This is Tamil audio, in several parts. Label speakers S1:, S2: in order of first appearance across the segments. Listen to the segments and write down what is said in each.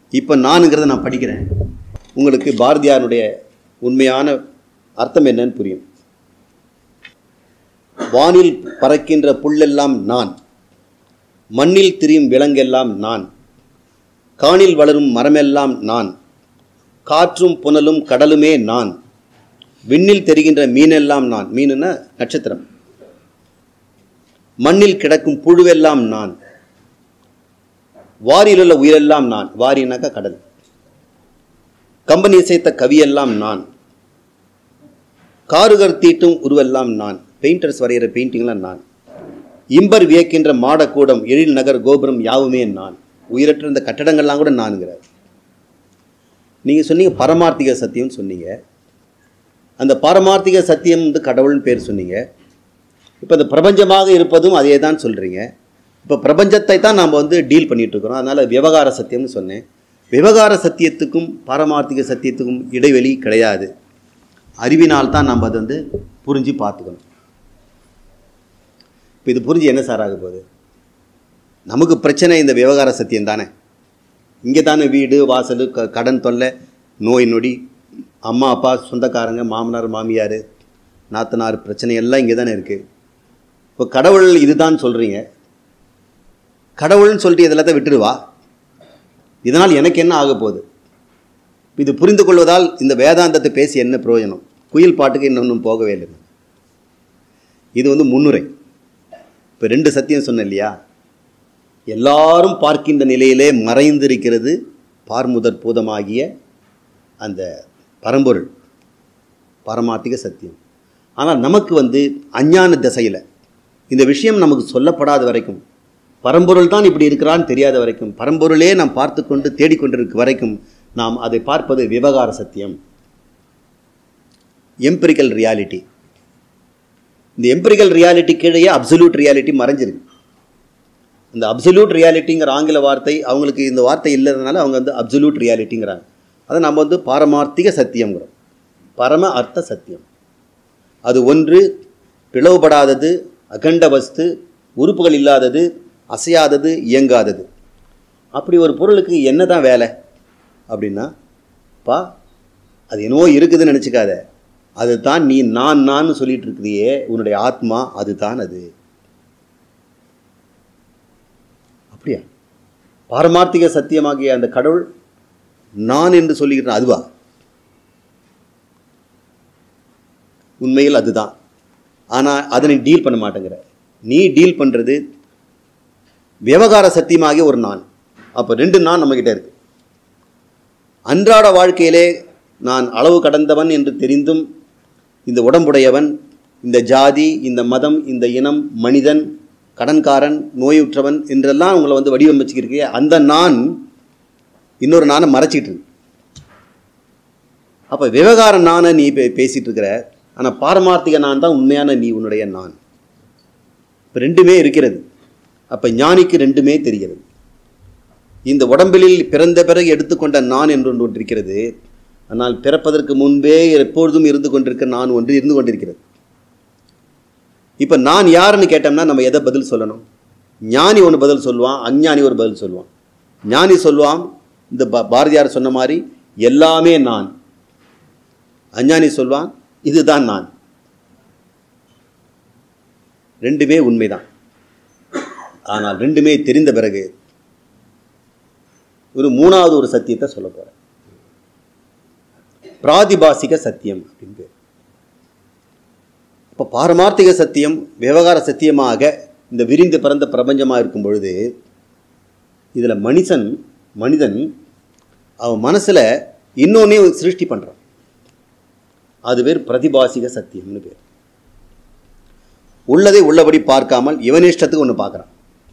S1: இப்போ நானுங்கிறத நான் படிக்கிறேன் உங்களுக்கு பாரதியாருடைய உண்மையான அர்த்தம் என்னன்னு புரியும் வானில் பறக்கின்ற புல்லெல்லாம் நான் மண்ணில் திரியும் விலங்கெல்லாம் நான் காணில் வளரும் மரமெல்லாம் நான் காற்றும் புனலும் கடலுமே நான் விண்ணில் தெரிகின்ற மீனெல்லாம் நான் மீனுன்னா நட்சத்திரம் மண்ணில் கிடக்கும் புழுவெல்லாம் நான் வாரியிலுள்ள உயிரெல்லாம் நான் வாரினாக்கா கடல் கம்பெனி இசைத்த கவியெல்லாம் நான் காருகர் தீட்டும் உருவெல்லாம் நான் பெயிண்டர்ஸ் வரைகிற பெயிண்டிங்லாம் நான் இம்பர் வியக்கின்ற மாடக்கூடம் எழில் நகர் கோபுரம் யாவுமே நான் உயிரற்ற இந்த கட்டடங்கள்லாம் கூட நானுங்கிறார் நீங்கள் சொன்னீங்க பரமார்த்திக சத்தியம்னு சொன்னீங்க அந்த பாரமார்த்திக சத்தியம் வந்து கடவுள்னு பேர் சொன்னீங்க இப்போ இந்த பிரபஞ்சமாக இருப்பதும் அதே தான் சொல்கிறீங்க இப்போ பிரபஞ்சத்தை தான் நாம் வந்து டீல் பண்ணிட்டு இருக்கிறோம் அதனால் விவகார சத்தியம்னு சொன்னேன் விவகார சத்தியத்துக்கும் பாரமார்த்திக சத்தியத்துக்கும் இடைவெளி கிடையாது அறிவினால் தான் நம்ம அதை வந்து புரிஞ்சு பார்த்துக்கணும் இப்போ இது புரிஞ்சு என்ன சார் ஆக போகுது நமக்கு பிரச்சனை இந்த விவகார சத்தியம் தானே இங்கே தானே வீடு வாசல் க கடன் தொல்லை நோய் நொடி அம்மா அப்பா சொந்தக்காரங்க மாமனார் மாமியார் நாத்தனார் பிரச்சனை எல்லாம் இங்கே தானே இருக்குது இப்போ கடவுள் இதுதான் சொல்கிறீங்க கடவுள்னு சொல்லிட்டு இதெல்லாத்தையும் விட்டுடுவா இதனால் எனக்கு என்ன ஆக போகுது இது புரிந்து கொள்வதால் இந்த வேதாந்தத்தை பேசி என்ன பிரயோஜனம் குயில் பாட்டுக்கு இன்னொன்றும் போகவே இல்லை இது வந்து முன்னுரை இப்போ ரெண்டு சத்தியம் சொன்னேன் இல்லையா எல்லாரும் பார்க்கின்ற நிலையிலே மறைந்திருக்கிறது பார்முதற் பூதமாகிய அந்த பரம்பொருள் பரமார்த்திக சத்தியம் ஆனால் நமக்கு வந்து அஞ்ஞான திசையில் இந்த விஷயம் நமக்கு சொல்லப்படாத வரைக்கும் பரம்பொருள் தான் இப்படி இருக்கிறான்னு தெரியாத வரைக்கும் பரம்பொருளே நாம் பார்த்து கொண்டு தேடிக்கொண்டிருக்க வரைக்கும் நாம் அதை பார்ப்பது விவகார சத்தியம் எம்பிரிக்கல் ரியாலிட்டி இந்த எம்பிரிக்கல் ரியாலிட்டி கீழே அப்சல்யூட் ரியாலிட்டி மறைஞ்சிருக்கு இந்த அப்சல்யூட் ரியாலிட்டிங்கிற ஆங்கில வார்த்தை அவங்களுக்கு இந்த வார்த்தை இல்லாதனால அவங்க வந்து அப்சல்யூட் ரியாலிட்டிங்கிறாங்க அதை நம்ம வந்து பாரமார்த்திக சத்தியங்கிறோம் பரம அர்த்த சத்தியம் அது ஒன்று பிளவுபடாதது அகண்ட வஸ்து உறுப்புகள் இல்லாதது அசையாதது இயங்காதது அப்படி ஒரு பொருளுக்கு என்ன தான் வேலை அப்படின்னா பா அது என்னவோ இருக்குதுன்னு நினச்சிக்காத அதுதான் நீ நான் நான் சொல்லிட்டு இருக்கிறியே உன்னுடைய ஆத்மா அதுதான் அது அப்படியா பாரமார்த்திக சத்தியமாகிய அந்த கடவுள் நான் என்று சொல்லுகிறேன் அதுவா உண்மையில் அதுதான் ஆனால் அதனை டீல் பண்ண மாட்டேங்கிற நீ டீல் பண்ணுறது விவகார சத்தியமாகிய ஒரு நான் அப்போ ரெண்டு நான் நம்மக்கிட்ட இருக்கு அன்றாட வாழ்க்கையிலே நான் அளவு கடந்தவன் என்று தெரிந்தும் இந்த உடம்புடையவன் இந்த ஜாதி இந்த மதம் இந்த இனம் மனிதன் கடன்காரன் நோயுற்றவன் என்றெல்லாம் உங்களை வந்து வடிவமைச்சுக்கிருக்கே அந்த நான் இன்னொரு நானை மறைச்சிட்டு இருக்கு அப்போ விவகார நானை நீ பே பேசிகிட்டு இருக்கிற ஆனால் பாரமார்த்திக நான் தான் உண்மையான நீ உன்னுடைய நான் இப்போ ரெண்டுமே இருக்கிறது அப்போ ஞானிக்கு ரெண்டுமே தெரிகிறது இந்த உடம்பிலில் பிறந்த பிறகு எடுத்துக்கொண்ட நான் என்று ஒன்று ஒன்று இருக்கிறது ஆனால் பிறப்பதற்கு முன்பே எப்பொழுதும் இருந்து கொண்டிருக்க நான் ஒன்று இருந்து கொண்டிருக்கிறது இப்போ நான் யாருன்னு கேட்டோம்னா நம்ம எதை பதில் சொல்லணும் ஞானி ஒன்று பதில் சொல்லுவான் அஞ்ஞானி ஒரு பதில் சொல்லுவான் ஞானி சொல்லுவான் இந்த பா- பாரதியார் சொன்ன மாதிரி எல்லாமே நான் அஞ்ஞானி சொல்வான் இதுதான் நான் ரெண்டுமே உண்மைதான் ஆனால் ரெண்டுமே தெரிந்த பிறகு ஒரு மூணாவது ஒரு சத்தியத்தை சொல்ல போகிறேன் பிராதிபாசிக சத்தியம் அப்படின்னு பேர் இப்போ பாரமார்த்திக சத்தியம் விவகார சத்தியமாக இந்த விரிந்து பிறந்த பிரபஞ்சமாக இருக்கும் பொழுது இதில் மனுஷன் மனிதன் அவன் மனசில் இன்னொன்னையும் சிருஷ்டி பண்ணுறான் அது பேர் பிரதிபாசிக சத்தியம்னு பேர் உள்ளதை உள்ளபடி பார்க்காமல் இவனிஷ்டத்துக்கு ஒன்று பார்க்குறான்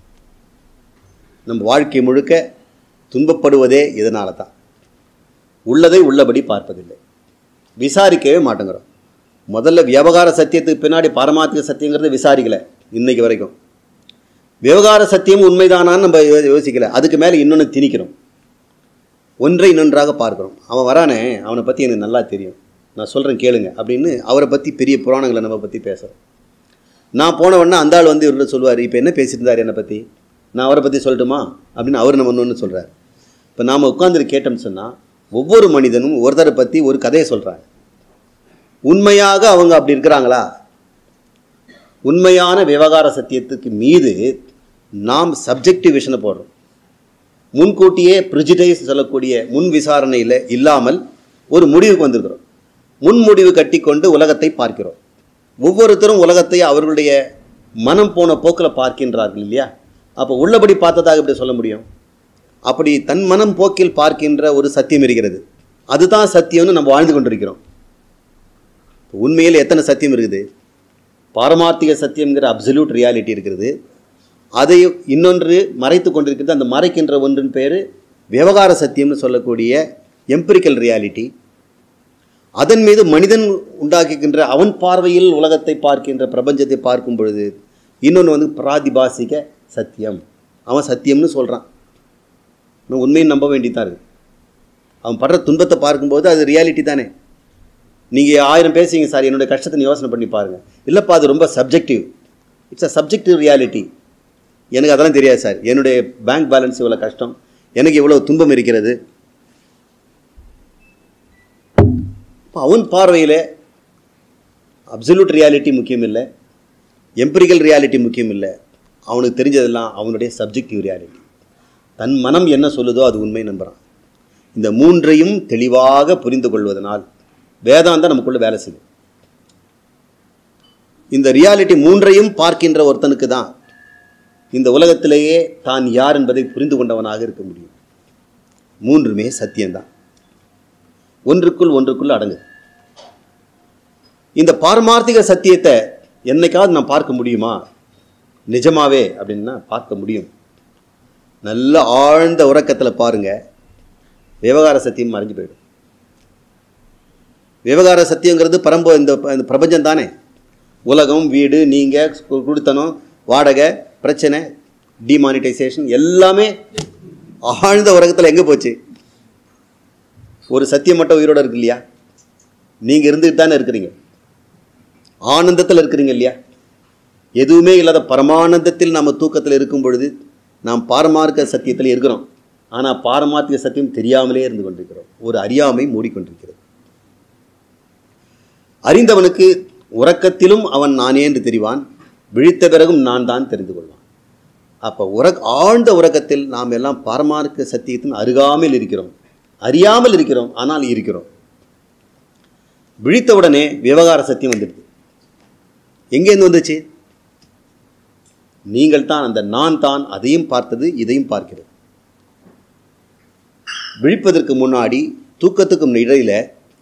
S1: நம்ம வாழ்க்கை முழுக்க துன்பப்படுவதே இதனால தான் உள்ளதை உள்ளபடி பார்ப்பதில்லை விசாரிக்கவே மாட்டேங்கிறோம் முதல்ல விவகார சத்தியத்துக்கு பின்னாடி பாரமார்த்திக சத்தியங்கிறத விசாரிக்கல இன்னைக்கு வரைக்கும் விவகார சத்தியம் உண்மைதானான்னு நம்ம யோ- யோசிக்கல அதுக்கு மேலே இன்னொன்று திணிக்கிறோம் ஒன்றை இன்னொன்றாக பார்க்கிறோம் அவன் வரானே அவனை பற்றி எனக்கு நல்லா தெரியும் நான் சொல்கிறேன் கேளுங்க அப்படின்னு அவரை பற்றி பெரிய புராணங்களை நம்ம பற்றி பேசுகிறோம் நான் போன உடனே அந்த ஆள் வந்து இவர்கிட்ட சொல்லுவார் இப்போ என்ன பேசிட்டு இருந்தார் என்னை பற்றி நான் அவரை பற்றி சொல்லட்டுமா அப்படின்னு அவர் நம்ம ஒன்று சொல்கிறார் இப்போ நாம் உட்கார்ந்து கேட்டோம்னு சொன்னால் ஒவ்வொரு மனிதனும் ஒருத்தரை பற்றி ஒரு கதையை சொல்கிறாங்க உண்மையாக அவங்க அப்படி இருக்கிறாங்களா உண்மையான விவகார சத்தியத்துக்கு மீது நாம் சப்ஜெக்டிவ் விஷனை போடுறோம் முன்கூட்டியே ப்ரிஜிடைஸ் சொல்லக்கூடிய முன் விசாரணையில் இல்லாமல் ஒரு முடிவுக்கு வந்திருக்கிறோம் முன்முடிவு கட்டிக்கொண்டு உலகத்தை பார்க்கிறோம் ஒவ்வொருத்தரும் உலகத்தை அவர்களுடைய மனம் போன போக்கில் பார்க்கின்றார்கள் இல்லையா அப்போ உள்ளபடி பார்த்ததாக இப்படி சொல்ல முடியும் அப்படி தன் மனம் போக்கில் பார்க்கின்ற ஒரு சத்தியம் இருக்கிறது அதுதான் சத்தியம்னு நம்ம வாழ்ந்து கொண்டிருக்கிறோம் உண்மையில் எத்தனை சத்தியம் இருக்குது பாரமார்த்திக சத்தியம்ங்கிற அப்சல்யூட் ரியாலிட்டி இருக்கிறது அதை இன்னொன்று மறைத்து கொண்டிருக்கிறது அந்த மறைக்கின்ற ஒன்றின் பேர் விவகார சத்தியம்னு சொல்லக்கூடிய எம்பிரிக்கல் ரியாலிட்டி அதன் மீது மனிதன் உண்டாக்குகின்ற அவன் பார்வையில் உலகத்தை பார்க்கின்ற பிரபஞ்சத்தை பார்க்கும் பொழுது இன்னொன்று வந்து பிராதிபாசிக சத்தியம் அவன் சத்தியம்னு சொல்கிறான் இன்னும் உண்மையை நம்ப வேண்டியதான் இருக்கு அவன் படுற துன்பத்தை பார்க்கும்போது அது ரியாலிட்டி தானே நீங்கள் ஆயிரம் பேசுவீங்க சார் என்னுடைய கஷ்டத்தை யோசனை பண்ணி பாருங்கள் இல்லைப்பா அது ரொம்ப subjective it's a subjective reality எனக்கு அதெல்லாம் தெரியாது சார் என்னுடைய பேங்க் பேலன்ஸ் இவ்வளோ கஷ்டம் எனக்கு இவ்வளோ துன்பம் இருக்கிறது இப்போ அவன் பார்வையில் அப்சல்யூட் ரியாலிட்டி முக்கியம் இல்லை எம்பிரிக்கல் ரியாலிட்டி முக்கியம் இல்லை அவனுக்கு தெரிஞ்சதெல்லாம் அவனுடைய சப்ஜெக்டிவ் ரியாலிட்டி தன் மனம் என்ன சொல்லுதோ அது உண்மை நம்புகிறான் இந்த மூன்றையும் தெளிவாக புரிந்து கொள்வதனால் வேதாந்தம் நமக்குள்ள வேலை செய்யும் இந்த ரியாலிட்டி மூன்றையும் பார்க்கின்ற ஒருத்தனுக்கு தான் இந்த உலகத்திலேயே தான் யார் என்பதை புரிந்து கொண்டவனாக இருக்க முடியும் மூன்றுமே சத்தியம்தான் ஒன்றுக்குள் ஒன்றுக்குள் அடங்கு இந்த பாரமார்த்திக சத்தியத்தை என்னைக்காவது நான் பார்க்க முடியுமா நிஜமாவே அப்படின்னா பார்க்க முடியும் நல்ல ஆழ்ந்த உறக்கத்தில் பாருங்க விவகார சத்தியம் மறைஞ்சு போயிடும் விவகார சத்தியங்கிறது பரம்ப இந்த இந்த பிரபஞ்சம் தானே உலகம் வீடு நீங்கள் குடித்தனம் வாடகை பிரச்சனை டிமானிட்டைசேஷன் எல்லாமே ஆழ்ந்த உலகத்தில் எங்கே போச்சு ஒரு சத்தியம் மட்டும் உயிரோடு இருக்கு இல்லையா நீங்கள் இருந்துட்டு தானே இருக்கிறீங்க ஆனந்தத்தில் இருக்கிறீங்க இல்லையா எதுவுமே இல்லாத பரமானந்தத்தில் நம்ம தூக்கத்தில் இருக்கும் பொழுது நாம் பாரமார்க்க சத்தியத்தில் இருக்கிறோம் ஆனால் பாரமார்த்திக சத்தியம் தெரியாமலே இருந்து கொண்டிருக்கிறோம் ஒரு அறியாமை மூடிக்கொண்டிருக்கிறது அறிந்தவனுக்கு உறக்கத்திலும் அவன் நானே என்று தெரிவான் விழித்த பிறகும் நான் தான் தெரிந்து கொள்வான் அப்போ உறக் ஆழ்ந்த உறக்கத்தில் நாம் எல்லாம் பாரமார்க்க சத்தியத்தின் அருகாமையில் இருக்கிறோம் அறியாமல் இருக்கிறோம் ஆனால் இருக்கிறோம் விழித்தவுடனே விவகார சத்தியம் வந்துடுது எங்கேருந்து வந்துச்சு நீங்கள் தான் அந்த நான் தான் அதையும் பார்த்தது இதையும் பார்க்கிறது விழிப்பதற்கு முன்னாடி தூக்கத்துக்கும் இடையில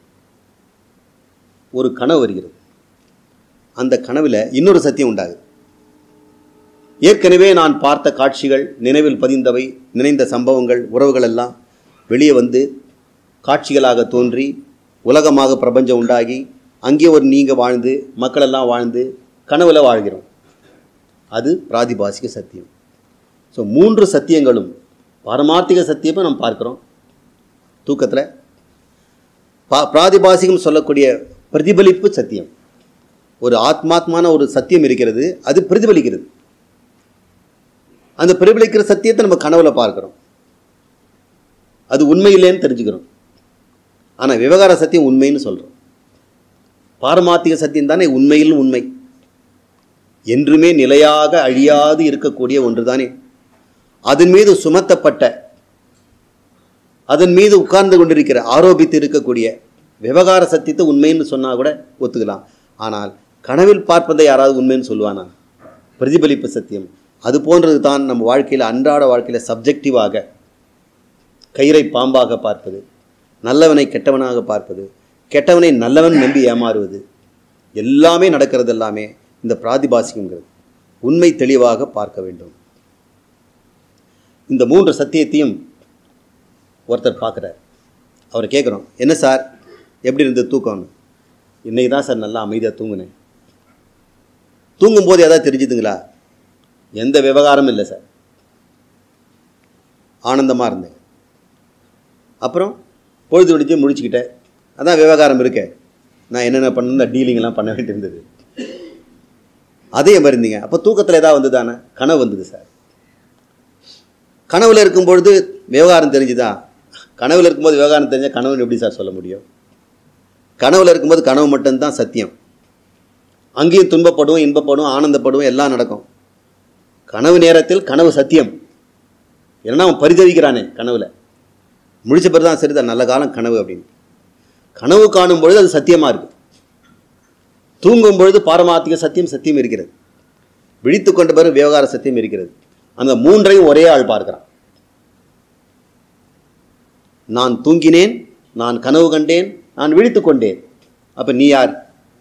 S1: ஒரு கனவு வருகிறது அந்த கனவில் இன்னொரு சத்தியம் உண்டாகுது ஏற்கனவே நான் பார்த்த காட்சிகள் நினைவில் பதிந்தவை நினைந்த சம்பவங்கள் உறவுகள் எல்லாம் வெளியே வந்து காட்சிகளாக தோன்றி உலகமாக பிரபஞ்சம் உண்டாகி அங்கே ஒரு நீங்கள் வாழ்ந்து மக்களெல்லாம் வாழ்ந்து கனவுல வாழ்கிறோம் அது பிராதிபாசிக சத்தியம் ஸோ மூன்று சத்தியங்களும் பாரமார்த்திக சத்தியத்தை நம்ம பார்க்குறோம் தூக்கத்தில் பா பிராதிபாசிகம் சொல்லக்கூடிய பிரதிபலிப்பு சத்தியம் ஒரு ஆத்மாத்மான ஒரு சத்தியம் இருக்கிறது அது பிரதிபலிக்கிறது அந்த பிரதிபலிக்கிற சத்தியத்தை நம்ம கனவுல பார்க்குறோம் அது உண்மை இல்லைன்னு தெரிஞ்சுக்கிறோம் ஆனால் விவகார சத்தியம் உண்மைன்னு சொல்கிறோம் பாரமார்த்திக சத்தியம் தானே உண்மையிலும் உண்மை என்றுமே நிலையாக அழியாது இருக்கக்கூடிய ஒன்று தானே அதன் மீது சுமத்தப்பட்ட அதன் மீது உட்கார்ந்து கொண்டிருக்கிற ஆரோபித்து இருக்கக்கூடிய விவகார சத்தியத்தை உண்மைன்னு சொன்னால் கூட ஒத்துக்கலாம் ஆனால் கனவில் பார்ப்பதை யாராவது உண்மைன்னு சொல்லுவானா பிரதிபலிப்பு சத்தியம் அது போன்றது தான் நம்ம வாழ்க்கையில் அன்றாட வாழ்க்கையில் சப்ஜெக்டிவாக கயிறை பாம்பாக பார்ப்பது நல்லவனை கெட்டவனாக பார்ப்பது கெட்டவனை நல்லவன் நம்பி ஏமாறுவது எல்லாமே நடக்கிறது எல்லாமே இந்த பிராதிபாசிகங்கிறது உண்மை தெளிவாக பார்க்க வேண்டும் இந்த மூன்று சத்தியத்தையும் ஒருத்தர் பார்க்குறார் அவரை கேட்குறோம் என்ன சார் எப்படி இருந்தது தூக்கம்னு இன்னைக்கு தான் சார் நல்லா அமைதியாக தூங்குனேன் தூங்கும்போது ஏதாவது தெரிஞ்சுதுங்களா எந்த விவகாரமும் இல்லை சார் ஆனந்தமாக இருந்தேன் அப்புறம் பொழுது விடிஞ்சு முடிச்சுக்கிட்டேன் அதான் விவகாரம் இருக்கே நான் என்னென்ன பண்ணணும் டீலிங்லாம் பண்ண வேண்டியிருந்தது அதே மாதிரி இருந்தீங்க அப்போ தூக்கத்தில் ஏதாவது வந்ததானே கனவு வந்தது சார் கனவுல இருக்கும்பொழுது விவகாரம் தெரிஞ்சுதா கனவுல இருக்கும்போது விவகாரம் தெரிஞ்சால் கனவுன்னு எப்படி சார் சொல்ல முடியும் கனவுல இருக்கும்போது கனவு மட்டும்தான் சத்தியம் அங்கேயும் துன்பப்படுவோம் இன்பப்படுவோம் ஆனந்தப்படுவோம் எல்லாம் நடக்கும் கனவு நேரத்தில் கனவு சத்தியம் ஏன்னா அவன் பரிதவிக்கிறானே கனவுல முழிச்ச பிறகு தான் சரிதான் நல்ல காலம் கனவு அப்படின்னு கனவு காணும் பொழுது அது சத்தியமாக இருக்கு தூங்கும் பொழுது பாரமார்த்திக சத்தியம் சத்தியம் இருக்கிறது விழித்து கொண்ட பிறகு விவகார சத்தியம் இருக்கிறது அந்த மூன்றையும் ஒரே ஆள் பார்க்கிறான் நான் தூங்கினேன் நான் கனவு கண்டேன் நான் விழித்து கொண்டேன் அப்ப நீ யார்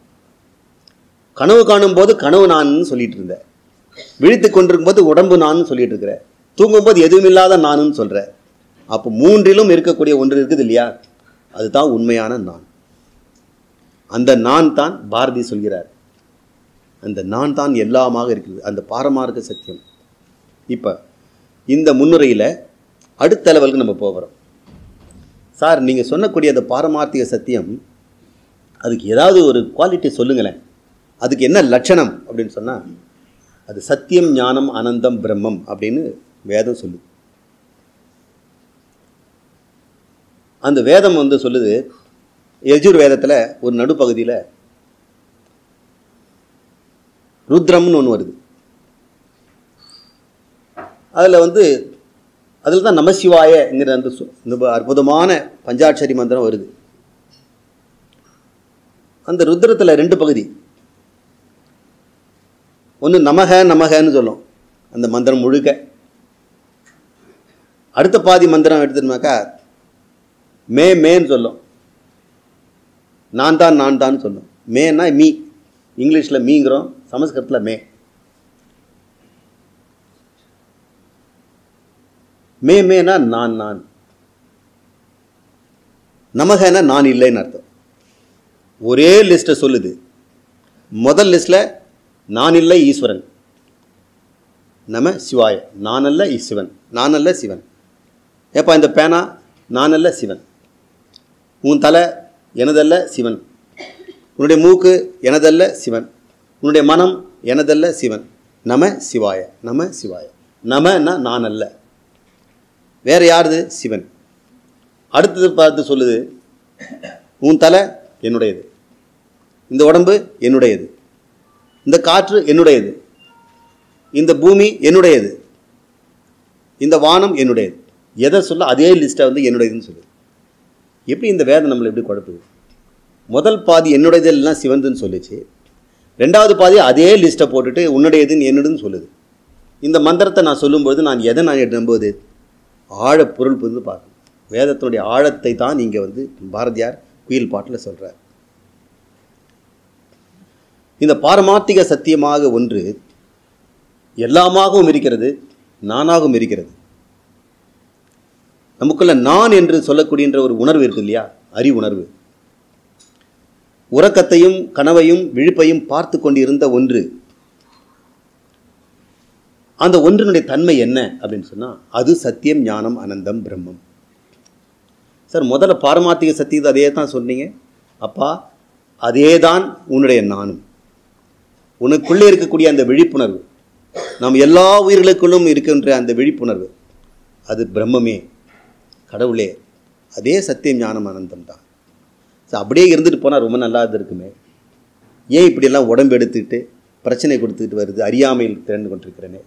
S1: கனவு காணும் போது கனவு நான் சொல்லிட்டு இருந்த விழித்து கொண்டிருக்கும் போது உடம்பு நான் சொல்லிட்டு இருக்கிற தூங்கும்போது எதுவுமில்லாத நானுன்னு சொல்ற அப்போ மூன்றிலும் இருக்கக்கூடிய ஒன்று இருக்குது இல்லையா அதுதான் உண்மையான நான் அந்த நான் தான் பாரதி சொல்கிறார் அந்த நான் தான் எல்லாமாக இருக்குது அந்த பாரமார்க்க சத்தியம் இப்போ இந்த முன்னுரையில் அடுத்த லெவலுக்கு நம்ம போகிறோம் சார் நீங்கள் சொன்னக்கூடிய அந்த பாரமார்த்திக சத்தியம் அதுக்கு ஏதாவது ஒரு குவாலிட்டி சொல்லுங்களேன் அதுக்கு என்ன லட்சணம் அப்படின்னு சொன்னால் அது சத்தியம் ஞானம் அனந்தம் பிரம்மம் அப்படின்னு வேதம் சொல்லுது அந்த வேதம் வந்து சொல்லுது யஜுர் வேதத்தில் ஒரு நடுப்பகுதியில் ருத்ரம்னு ஒன்று வருது அதில் வந்து அதில் தான் நமசிவாயங்கிற அந்த சு- இந்த அற்புதமான பஞ்சாட்சரி மந்திரம் வருது அந்த ருத்ரத்தில் ரெண்டு பகுதி ஒன்று நமக நமகன்னு சொல்லும் அந்த மந்திரம் முழுக்க அடுத்த பாதி மந்திரம் எடுத்துட்டோம்னாக்கா மே மேன்னு சொல்லும் நான் தான் நான் தான் சொல்லும் மேன்னா மீ இங்கிலீஷில் மீங்கிறோம் சமஸ்கிருதத்தில் மே மே மேனா நான் நான் நமகனா நான் இல்லைன்னு அர்த்தம் ஒரே லிஸ்ட்டை சொல்லுது முதல் லிஸ்ட்டில் நான் இல்லை ஈஸ்வரன் நம சிவாய நான் அல்ல ஈஸ்வரன் நான் அல்ல சிவன் ஏப்பா இந்த பேனா நான் அல்ல சிவன் உன் தலை எனதல்ல சிவன் உன்னுடைய மூக்கு எனதல்ல சிவன் உன்னுடைய மனம் எனதல்ல சிவன் நம சிவாய நம சிவாய நமன்னா நான் அல்ல வேற யாருது சிவன் அடுத்தது பார்த்து சொல்லுது உன் தலை என்னுடையது இந்த உடம்பு என்னுடையது இந்த காற்று என்னுடையது இந்த பூமி என்னுடையது இந்த வானம் என்னுடையது எதை சொல்ல அதே லிஸ்ட்டை வந்து என்னுடையதுன்னு சொல்லுது எப்படி இந்த வேதம் நம்மளை எப்படி குழப்புது முதல் பாதி என்னுடையது எல்லாம் சிவந்துன்னு சொல்லுச்சு ரெண்டாவது பாதி அதே லிஸ்ட்டை போட்டுட்டு உன்னுடையதுன்னு என்னுடையதுன்னு சொல்லுது இந்த மந்திரத்தை நான் சொல்லும்போது நான் எதை நான் நம்புவது ஆழ பொருள் புரிந்து பார்க்கணும் வேதத்தினுடைய ஆழத்தை தான் இங்கே வந்து பாரதியார் குயில் பாட்டில் சொல்கிறார் இந்த பாரமார்த்திக சத்தியமாக ஒன்று எல்லாமாகவும் இருக்கிறது நானாகவும் இருக்கிறது நமக்குள்ள நான் என்று சொல்லக்கூடியன்ற ஒரு உணர்வு இருக்கு இல்லையா அறி உணர்வு உறக்கத்தையும் கனவையும் விழிப்பையும் பார்த்து கொண்டிருந்த ஒன்று அந்த ஒன்றினுடைய தன்மை என்ன அப்படின்னு சொன்னால் அது சத்தியம் ஞானம் அனந்தம் பிரம்மம் சார் முதல்ல பாரமார்த்திக சத்தியத்தை அதே தான் சொன்னீங்க அப்பா அதே தான் உன்னுடைய நானும் உனக்குள்ளே இருக்கக்கூடிய அந்த விழிப்புணர்வு நாம் எல்லா உயிர்களுக்குள்ளும் இருக்கின்ற அந்த விழிப்புணர்வு அது பிரம்மமே கடவுளே அதே சத்தியம் ஞானம் ஆனந்தம் தான் ஸோ அப்படியே இருந்துட்டு போனால் ரொம்ப நல்லா இருக்குமே ஏன் இப்படியெல்லாம் உடம்பு எடுத்துக்கிட்டு பிரச்சனை கொடுத்துக்கிட்டு வருது அறியாமையில் திறந்து கொண்டிருக்கிறேனே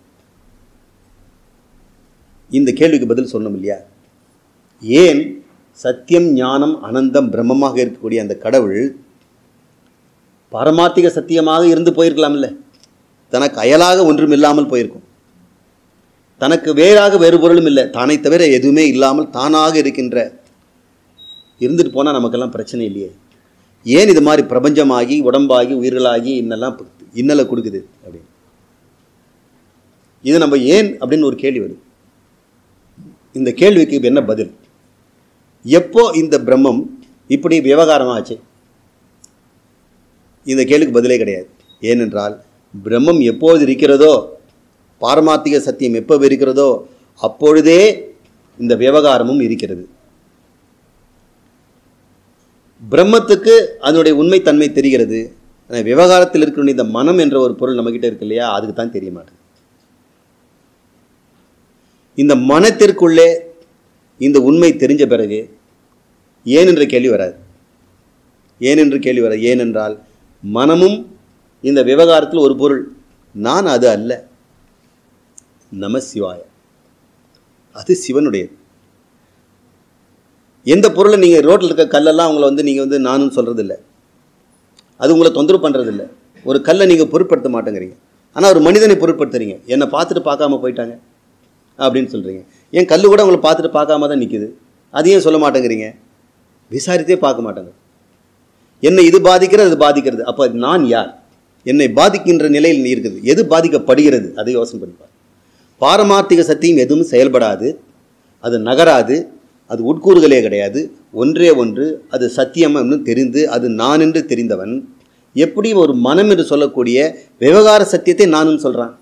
S1: இந்த கேள்விக்கு பதில் சொல்லணும் இல்லையா ஏன் சத்தியம் ஞானம் அனந்தம் பிரம்மமாக இருக்கக்கூடிய அந்த கடவுள் பாரமார்த்திக சத்தியமாக இருந்து போயிருக்கலாம்ல தனக்கு அயலாக ஒன்றும் இல்லாமல் போயிருக்கும் தனக்கு வேறாக வேறு பொருளும் இல்லை தானை தவிர எதுவுமே இல்லாமல் தானாக இருக்கின்ற இருந்துட்டு போனால் நமக்கெல்லாம் பிரச்சனை இல்லையே ஏன் இது மாதிரி பிரபஞ்சமாகி உடம்பாகி உயிர்களாகி இன்னெல்லாம் இன்னலை கொடுக்குது அப்படின்னு இது நம்ம ஏன் அப்படின்னு ஒரு கேள்வி வருது இந்த கேள்விக்கு இப்ப என்ன பதில் எப்போ இந்த பிரம்மம் இப்படி விவகாரமாச்சு இந்த கேள்விக்கு பதிலே கிடையாது ஏனென்றால் பிரம்மம் எப்போது இருக்கிறதோ பாரமார்த்திக சத்தியம் எப்போ இருக்கிறதோ அப்பொழுதே இந்த விவகாரமும் இருக்கிறது பிரம்மத்துக்கு அதனுடைய உண்மைத்தன்மை தெரிகிறது ஆனால் விவகாரத்தில் இருக்கிற இந்த மனம் என்ற ஒரு பொருள் நம்மக்கிட்ட இருக்கு இல்லையா அதுக்கு தான் தெரிய மாட்டேங்குது இந்த மனத்திற்குள்ளே இந்த உண்மை தெரிஞ்ச பிறகு ஏன் என்ற கேள்வி வராது ஏன் என்று கேள்வி வராது ஏனென்றால் மனமும் இந்த விவகாரத்தில் ஒரு பொருள் நான் அது அல்ல நம சிவாய அது சிவனுடையது எந்த பொருளை நீங்கள் ரோட்டில் இருக்க கல்லெல்லாம் அவங்கள வந்து நீங்கள் வந்து நானும் சொல்கிறதில்ல அது உங்களை தொந்தரவு பண்ணுறதில்ல ஒரு கல்லை நீங்கள் பொருட்படுத்த மாட்டேங்கிறீங்க ஆனால் ஒரு மனிதனை பொருட்படுத்துறீங்க என்னை பார்த்துட்டு பார்க்காம போயிட்டாங்க அப்படின்னு சொல்கிறீங்க என் கல் கூட உங்களை பார்த்துட்டு பார்க்காம தான் நிற்குது அதையும் சொல்ல மாட்டேங்கிறீங்க விசாரித்தே பார்க்க மாட்டாங்க என்னை இது பாதிக்கிறது அது பாதிக்கிறது அப்போ நான் யார் என்னை பாதிக்கின்ற நிலையில் நீ இருக்குது எது பாதிக்கப்படுகிறது அதை யோசனை பண்ணிப்பார் பாரமார்த்திக சத்தியம் எதுவும் செயல்படாது அது நகராது அது உட்கூறுகளே கிடையாது ஒன்றே ஒன்று அது சத்தியம் என்று தெரிந்து அது நான் என்று தெரிந்தவன் எப்படி ஒரு மனம் என்று சொல்லக்கூடிய விவகார சத்தியத்தை நானும் சொல்கிறான்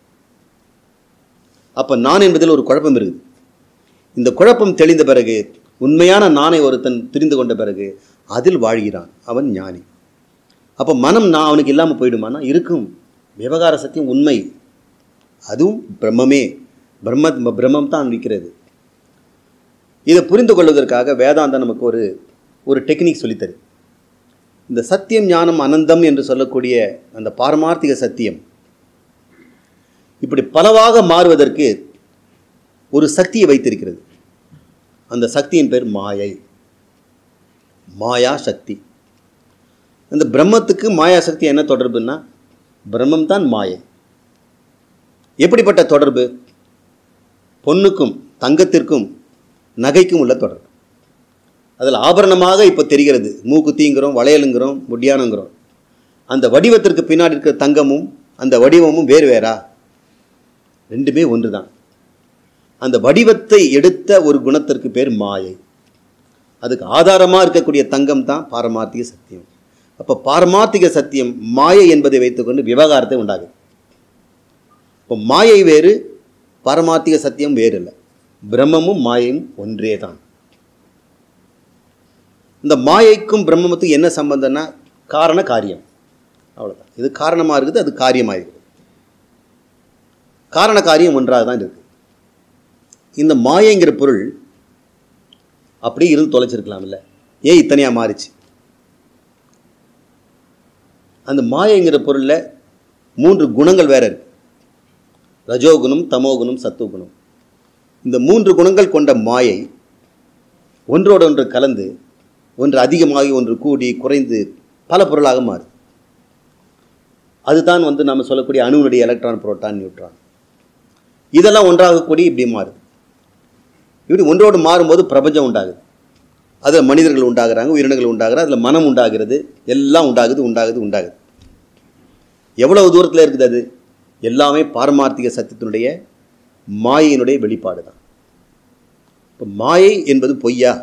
S1: அப்போ நான் என்பதில் ஒரு குழப்பம் இருக்குது இந்த குழப்பம் தெளிந்த பிறகு உண்மையான நானை ஒருத்தன் தெரிந்து கொண்ட பிறகு அதில் வாழ்கிறான் அவன் ஞானி அப்போ மனம் நான் அவனுக்கு இல்லாமல் போயிடுமானா இருக்கும் விவகார சத்தியம் உண்மை அதுவும் பிரம்மமே பிரம்ம பிரம்மம் தான் இருக்கிறது இதை புரிந்து கொள்வதற்காக வேதாந்தம் நமக்கு ஒரு ஒரு டெக்னிக் சொல்லித்தரு இந்த சத்தியம் ஞானம் அனந்தம் என்று சொல்லக்கூடிய அந்த பாரமார்த்திக சத்தியம் இப்படி பலவாக மாறுவதற்கு ஒரு சக்தியை வைத்திருக்கிறது அந்த சக்தியின் பேர் மாயை மாயா சக்தி அந்த பிரம்மத்துக்கு மாயா சக்தி என்ன தொடர்புன்னா பிரம்மம் தான் மாயை எப்படிப்பட்ட தொடர்பு பொண்ணுக்கும் தங்கத்திற்கும் நகைக்கும் உள்ள தொடர்பு அதில் ஆபரணமாக இப்போ தெரிகிறது மூக்குத்திங்கிறோம் வளையலுங்கிறோம் முடியானுங்கிறோம் அந்த வடிவத்திற்கு பின்னாடி இருக்கிற தங்கமும் அந்த வடிவமும் வேறு வேறா ரெண்டுமே ஒன்று தான் அந்த வடிவத்தை எடுத்த ஒரு குணத்திற்கு பேர் மாயை அதுக்கு ஆதாரமாக இருக்கக்கூடிய தங்கம் தான் பாரமார்த்திக சத்தியம் அப்போ பாரமார்த்திக சத்தியம் மாயை என்பதை வைத்துக்கொண்டு விவகாரத்தை உண்டாகுது இப்போ மாயை வேறு பாரமார்த்திக சத்தியம் வேறு இல்லை பிரம்மமும் மாயையும் ஒன்றே தான் இந்த மாயைக்கும் பிரம்மத்துக்கும் என்ன சம்பந்தம்னா காரண காரியம் அவ்வளோதான் இது காரணமாக இருக்குது அது காரியமாக இருக்குது காரண காரியம் ஒன்றாக தான் இருக்குது இந்த மாயைங்கிற பொருள் அப்படியே இருந்து தொலைச்சிருக்கலாம்ல ஏன் இத்தனையாக மாறிச்சு அந்த மாயைங்கிற பொருளில் மூன்று குணங்கள் வேற இருக்கு ரஜோகுணம் தமோகுணம் சத்துவகுணம் இந்த மூன்று குணங்கள் கொண்ட மாயை ஒன்றோடு ஒன்று கலந்து ஒன்று அதிகமாகி ஒன்று கூடி குறைந்து பல பொருளாக மாறுது அதுதான் வந்து நம்ம சொல்லக்கூடிய அணுவினுடைய எலக்ட்ரான் புரோட்டான் நியூட்ரான் இதெல்லாம் ஒன்றாக கூடி இப்படி மாறுது இப்படி ஒன்றோடு மாறும்போது பிரபஞ்சம் உண்டாகுது அதில் மனிதர்கள் உண்டாகிறாங்க உயிரினங்கள் உண்டாகிறாங்க அதில் மனம் உண்டாகிறது எல்லாம் உண்டாகுது உண்டாகுது உண்டாகுது எவ்வளவு தூரத்தில் இருக்குது அது எல்லாமே பாரமார்த்திக சத்தியத்தினுடைய மாயையினுடைய வெளிப்பாடு தான் இப்போ மாயை என்பது பொய்யா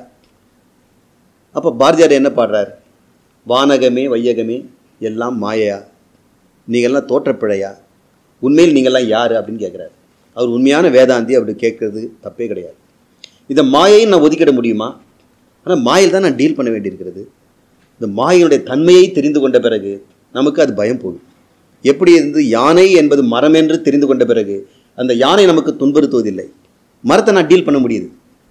S1: அப்போ பாரதியார் என்ன பாடுறார் வானகமே வையகமே எல்லாம் மாயையா நீங்கள்லாம் தோற்றப்பிழையா உண்மையில் நீங்கள்லாம் யார் அப்படின்னு கேட்குறாரு அவர் உண்மையான வேதாந்தி அப்படி கேட்குறது தப்பே கிடையாது இதை மாயை நான் ஒதுக்கிட முடியுமா ஆனால் மாயில் தான் நான் டீல் பண்ண வேண்டியிருக்கிறது இந்த மாயினுடைய தன்மையை தெரிந்து கொண்ட பிறகு நமக்கு அது பயம் போகும் எப்படி இருந்து யானை என்பது மரம் என்று தெரிந்து கொண்ட பிறகு அந்த யானை நமக்கு துன்புறுத்துவதில்லை மரத்தை நான் டீல் பண்ண முடியுது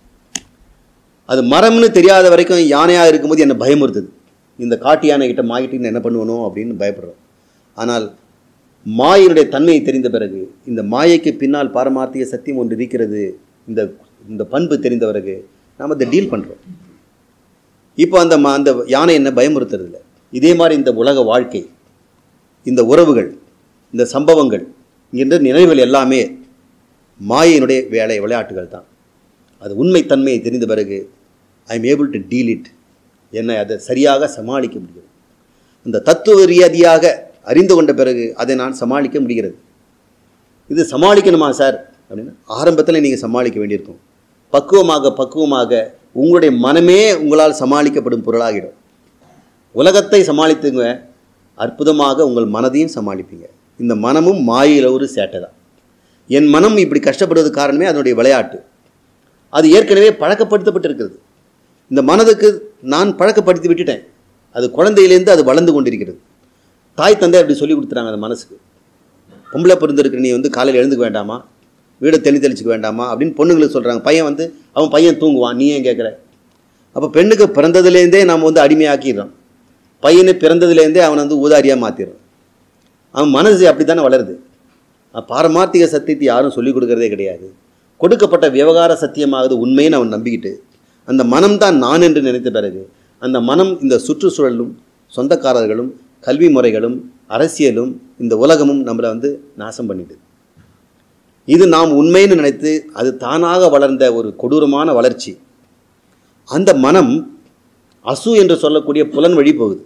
S1: அது மரம்னு தெரியாத வரைக்கும் யானையாக இருக்கும்போது என்னை பயமுறுத்துது இந்த காட்டு யானை கிட்ட மாயிட்டு என்ன பண்ணுவனோ அப்படின்னு பயப்படுறோம் ஆனால் மாயினுடைய தன்மையை தெரிந்த பிறகு இந்த மாயைக்கு பின்னால் பாரமார்த்திக சத்தியம் ஒன்று இருக்கிறது இந்த இந்த பண்பு தெரிந்த பிறகு நாம் அதை டீல் பண்ணுறோம் இப்போ அந்த ம- அந்த யானை என்ன பயமுறுத்துறதில்ல இதே மாதிரி இந்த உலக வாழ்க்கை இந்த உறவுகள் இந்த சம்பவங்கள் என்ற நினைவுகள் எல்லாமே மாயையினுடைய வேலை விளையாட்டுகள் தான் அது உண்மை தன்மையை தெரிந்த பிறகு I am able to deal it என்னை அதை சரியாக சமாளிக்க முடியும் அந்த தத்துவ ரீதியாக அறிந்து கொண்ட பிறகு அதை நான் சமாளிக்க முடிகிறது இது சமாளிக்கணுமா சார் அப்படின்னா ஆரம்பத்தில் நீங்கள் சமாளிக்க வேண்டியிருக்கும் பக்குவமாக பக்குவமாக உங்களுடைய மனமே உங்களால் சமாளிக்கப்படும் பொருளாகிடும் உலகத்தை சமாளித்துங்க அற்புதமாக உங்கள் மனதையும் சமாளிப்பீங்க இந்த மனமும் மாயில ஒரு சேட்டை தான் என் மனம் இப்படி கஷ்டப்படுவது காரணமே அதனுடைய விளையாட்டு அது ஏற்கனவே பழக்கப்படுத்தப்பட்டிருக்கிறது இந்த மனதுக்கு நான் பழக்கப்படுத்தி விட்டுட்டேன் அது குழந்தையிலேருந்து அது வளர்ந்து கொண்டிருக்கிறது தாய் தந்தை அப்படி சொல்லி கொடுத்துறாங்க அந்த மனசுக்கு பொம்பளை பிறந்திருக்கிற நீ வந்து காலையில் எழுந்துக்க வேண்டாமா வீடை தெளி தெளிச்சுக்க வேண்டாமா அப்படின்னு பொண்ணுங்களுக்கு சொல்கிறாங்க பையன் வந்து அவன் பையன் தூங்குவான் நீ ஏன் கேட்குற அப்போ பெண்ணுக்கு பிறந்ததுலேருந்தே நாம் வந்து அடிமையாக்கிடுறோம் பையனை பிறந்ததுலேருந்தே அவனை வந்து ஊதாரியாக மாற்றிடுறோம் அவன் மனசு அப்படி தானே வளருது அஹ் பாரமார்த்திக சத்தியத்தை யாரும் சொல்லிக் கொடுக்கறதே கிடையாது கொடுக்கப்பட்ட விவகார சத்தியமாகுது உண்மைன்னு அவன் நம்பிக்கிட்டு அந்த மனம்தான் நான் என்று நினைத்த பிறகு அந்த மனம் இந்த சுற்றுச்சூழலும் சொந்தக்காரர்களும் கல்வி முறைகளும் அரசியலும் இந்த உலகமும் நம்மளை வந்து நாசம் பண்ணிடுது இது நாம் உண்மைன்னு நினைத்து அது தானாக வளர்ந்த ஒரு கொடூரமான வளர்ச்சி அந்த மனம் அசு என்று சொல்லக்கூடிய புலன் வழி போகுது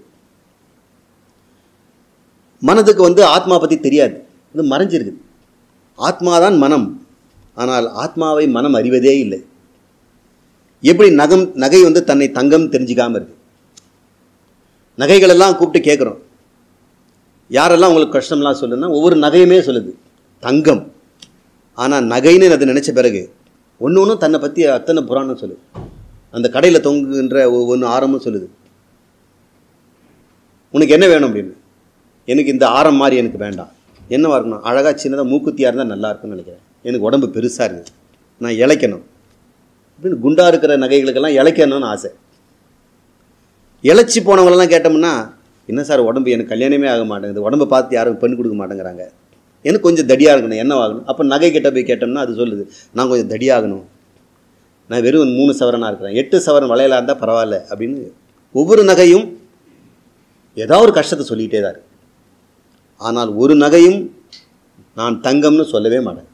S1: மனதுக்கு வந்து ஆத்மா பற்றி தெரியாது இது மறைஞ்சிருக்குது ஆத்மாதான் மனம் ஆனால் ஆத்மாவை மனம் அறிவதே இல்லை எப்படி நகம் நகை வந்து தன்னை தங்கம் தெரிஞ்சுக்காம இருக்கு நகைகளெல்லாம் கூப்பிட்டு கேட்குறோம் யாரெல்லாம் உங்களுக்கு கஷ்டம்லாம் சொல்லுன்னா ஒவ்வொரு நகையுமே சொல்லுது தங்கம் ஆனால் நகைன்னு அது நினச்ச பிறகு ஒன்று ஒன்றும் தன்னை பற்றி அத்தனை புராணம் சொல்லுது அந்த கடையில் தொங்குகின்ற ஒவ்வொன்று ஆரமும் சொல்லுது உனக்கு என்ன வேணும் அப்படின்னு எனக்கு இந்த ஆரம் மாதிரி எனக்கு வேண்டாம் என்னவா இருக்கணும் அழகாக சின்னதாக மூக்குத்தியாக இருந்தால் நல்லா இருக்கும்னு நினைக்கிறேன் எனக்கு உடம்பு பெருசாக இருக்குது நான் இளைக்கணும் அப்படின்னு குண்டா இருக்கிற நகைகளுக்கெல்லாம் இளைக்கணும்னு ஆசை இழைச்சி போனவங்களெல்லாம் கேட்டோம்னா என்ன சார் உடம்பு எனக்கு கல்யாணமே ஆக மாட்டேங்குது உடம்பை பார்த்து யாரும் பெண் கொடுக்க மாட்டேங்கிறாங்க எனக்கு கொஞ்சம் தடியாக இருக்கணும் என்ன ஆகணும் அப்போ நகை கிட்ட போய் கேட்டோம்னா அது சொல்லுது நான் கொஞ்சம் தடியாகணும் நான் வெறும் மூணு சவரனாக இருக்கிறேன் எட்டு சவரன் வளையலாக இருந்தால் பரவாயில்ல அப்படின்னு ஒவ்வொரு நகையும் ஏதாவது ஒரு கஷ்டத்தை சொல்லிக்கிட்டே தான் இருக்கு ஆனால் ஒரு நகையும் நான் தங்கம்னு சொல்லவே மாட்டேன்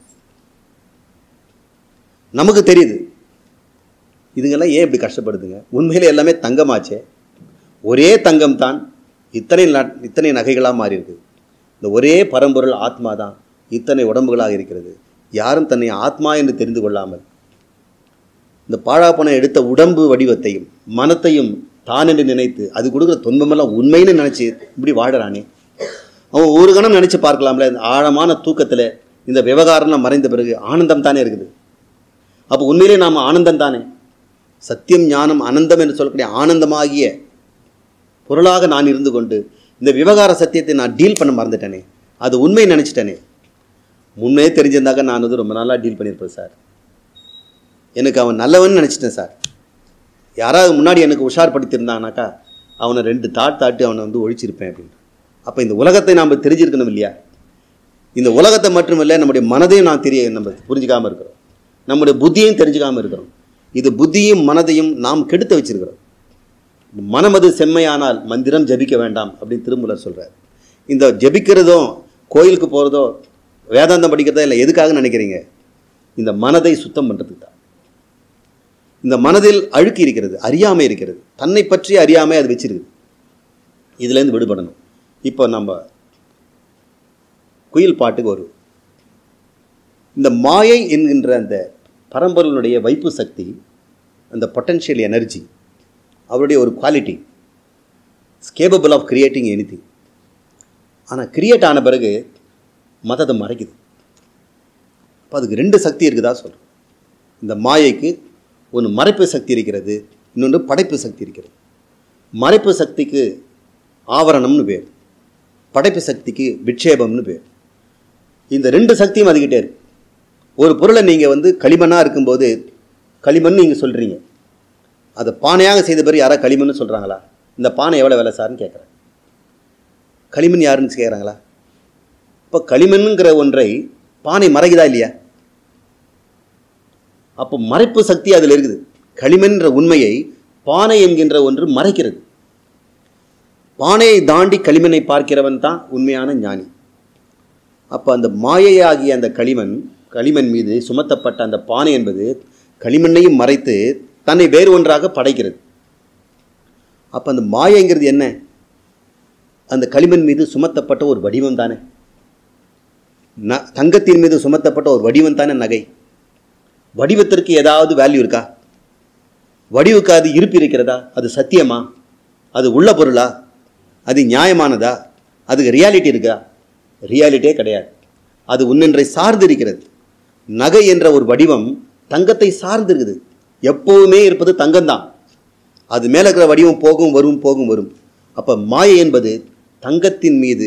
S1: நமக்கு தெரியுது இதுங்கெல்லாம் ஏன் இப்படி கஷ்டப்படுதுங்க உண்மையிலே எல்லாமே தங்கமாச்சே ஒரே தங்கம் தான் இத்தனை ந- இத்தனை நகைகளாக மாறி இருக்குது இந்த ஒரே பரம்பொருள் ஆத்மா தான் இத்தனை உடம்புகளாக இருக்கிறது யாரும் தன்னை ஆத்மா என்று தெரிந்து கொள்ளாமல் இந்த பாழாப்பணம் எடுத்த உடம்பு வடிவத்தையும் மனத்தையும் தான் என்று நினைத்து அது கொடுக்குற துன்பமெல்லாம் உண்மைன்னு நினச்சி இப்படி வாழறானே அவன் ஒரு கணம் நினச்சி பார்க்கலாம்ல இந்த ஆழமான தூக்கத்தில் இந்த விவகாரம்லாம் மறைந்த பிறகு ஆனந்தம் தானே இருக்குது அப்போ உண்மையிலே நாம் ஆனந்தம் தானே சத்தியம் ஞானம் அனந்தம் என்று சொல்லக்கூடிய ஆனந்தமாகிய பொருளாக நான் இருந்து கொண்டு இந்த விவகார சத்தியத்தை நான் டீல் பண்ண மறந்துட்டேனே அது உண்மை நினச்சிட்டேனே முன்னே தெரிஞ்சிருந்தாக்க நான் வந்து ரொம்ப நாளாக டீல் பண்ணியிருப்பேன் சார் எனக்கு அவன் நல்லவன் நினச்சிட்டேன் சார் யாராவது முன்னாடி எனக்கு உஷார்படுத்தியிருந்தானாக்கா அவனை ரெண்டு தாட் தாட்டு அவனை வந்து ஒழிச்சிருப்பேன் அப்படின்னு அப்போ இந்த உலகத்தை நாம் தெரிஞ்சிருக்கணும் இல்லையா இந்த உலகத்தை மட்டுமில்லை நம்முடைய மனதையும் நான் தெரிய நம்ம புரிஞ்சுக்காம இருக்கிறோம் நம்முடைய புத்தியையும் தெரிஞ்சுக்காம இருக்கிறோம் இது புத்தியும் மனதையும் நாம் கெடுத்து வச்சிருக்கிறோம் மனமது செம்மையானால் மந்திரம் ஜபிக்க வேண்டாம் அப்படின்னு திருமூலர் சொல்றார் இந்த ஜபிக்கிறதோ கோயிலுக்கு போகிறதோ வேதாந்தம் படிக்கிறதோ இல்லை எதுக்காக நினைக்கிறீங்க இந்த மனதை சுத்தம் பண்ணுறதுக்கு தான் இந்த மனதில் அழுக்கு இருக்கிறது அறியாமை இருக்கிறது தன்னை பற்றி அறியாமை அது வச்சிருக்குது இதுலேருந்து விடுபடணும் இப்போ நம்ம குயில் பாட்டுக்கு வரும் இந்த மாயை என்கின்ற அந்த பரம்பொருளுடைய வைப்பு சக்தி அந்த பொட்டன்ஷியல் எனர்ஜி அவருடைய ஒரு quality capable of creating any ஆனால் கிரியேட் ஆன பிறகு மதத்தை மறைக்குது அப்போ அதுக்கு ரெண்டு சக்தி இருக்குதா சொல்கிறோம் இந்த மாயைக்கு ஒன்று மறைப்பு சக்தி இருக்கிறது இன்னொன்று படைப்பு சக்தி இருக்கிறது மறைப்பு சக்திக்கு ஆவரணம்னு பேர் படைப்பு சக்திக்கு விட்சேபம்னு பேர் இந்த ரெண்டு சக்தியும் அதுக்கிட்டே இருக்கு ஒரு பொருளை நீங்கள் வந்து களிமண்ணாக இருக்கும்போது களிமண் நீங்கள் சொல்கிறீங்க அதை பானையாக செய்த பிறகு யாராவது களிமண்னு சொல்கிறாங்களா இந்த பானை எவ்வளோ விலை சார்னு கேட்குறேன் களிமண் யாருன்னு கேட்குறாங்களா இப்போ களிமண்ணுங்கிற ஒன்றை பானை மறைக்குதா இல்லையா அப்போ மறைப்பு சக்தி அதில் இருக்குது களிமண்ன்ற உண்மையை பானை என்கின்ற ஒன்று மறைக்கிறது பானையை தாண்டி களிமண்ணை பார்க்கிறவன் தான் உண்மையான ஞானி அப்போ அந்த மாயையாகிய அந்த களிமண் களிமண் மீது சுமத்தப்பட்ட அந்த பானை என்பது களிமண்ணையும் மறைத்து தன்னை வேறு ஒன்றாக படைக்கிறது அப்போ அந்த மாயைங்கிறது என்ன அந்த களிமண் மீது சுமத்தப்பட்ட ஒரு வடிவம் தானே ந தங்கத்தின் மீது சுமத்தப்பட்ட ஒரு வடிவம் தானே நகை வடிவத்திற்கு ஏதாவது வேல்யூ இருக்கா வடிவுக்கு அது இருப்பு இருக்கிறதா அது சத்தியமா அது உள்ள பொருளா அது நியாயமானதா அதுக்கு ரியாலிட்டி இருக்கா ரியாலிட்டியே கிடையாது அது உன்னென்றை சார்ந்து இருக்கிறது நகை என்ற ஒரு வடிவம் தங்கத்தை சார்ந்து இருக்குது எப்போவுமே இருப்பது தங்கம்தான் அது மேலே இருக்கிற வடிவம் போகும் வரும் போகும் வரும் அப்போ மாயை என்பது தங்கத்தின் மீது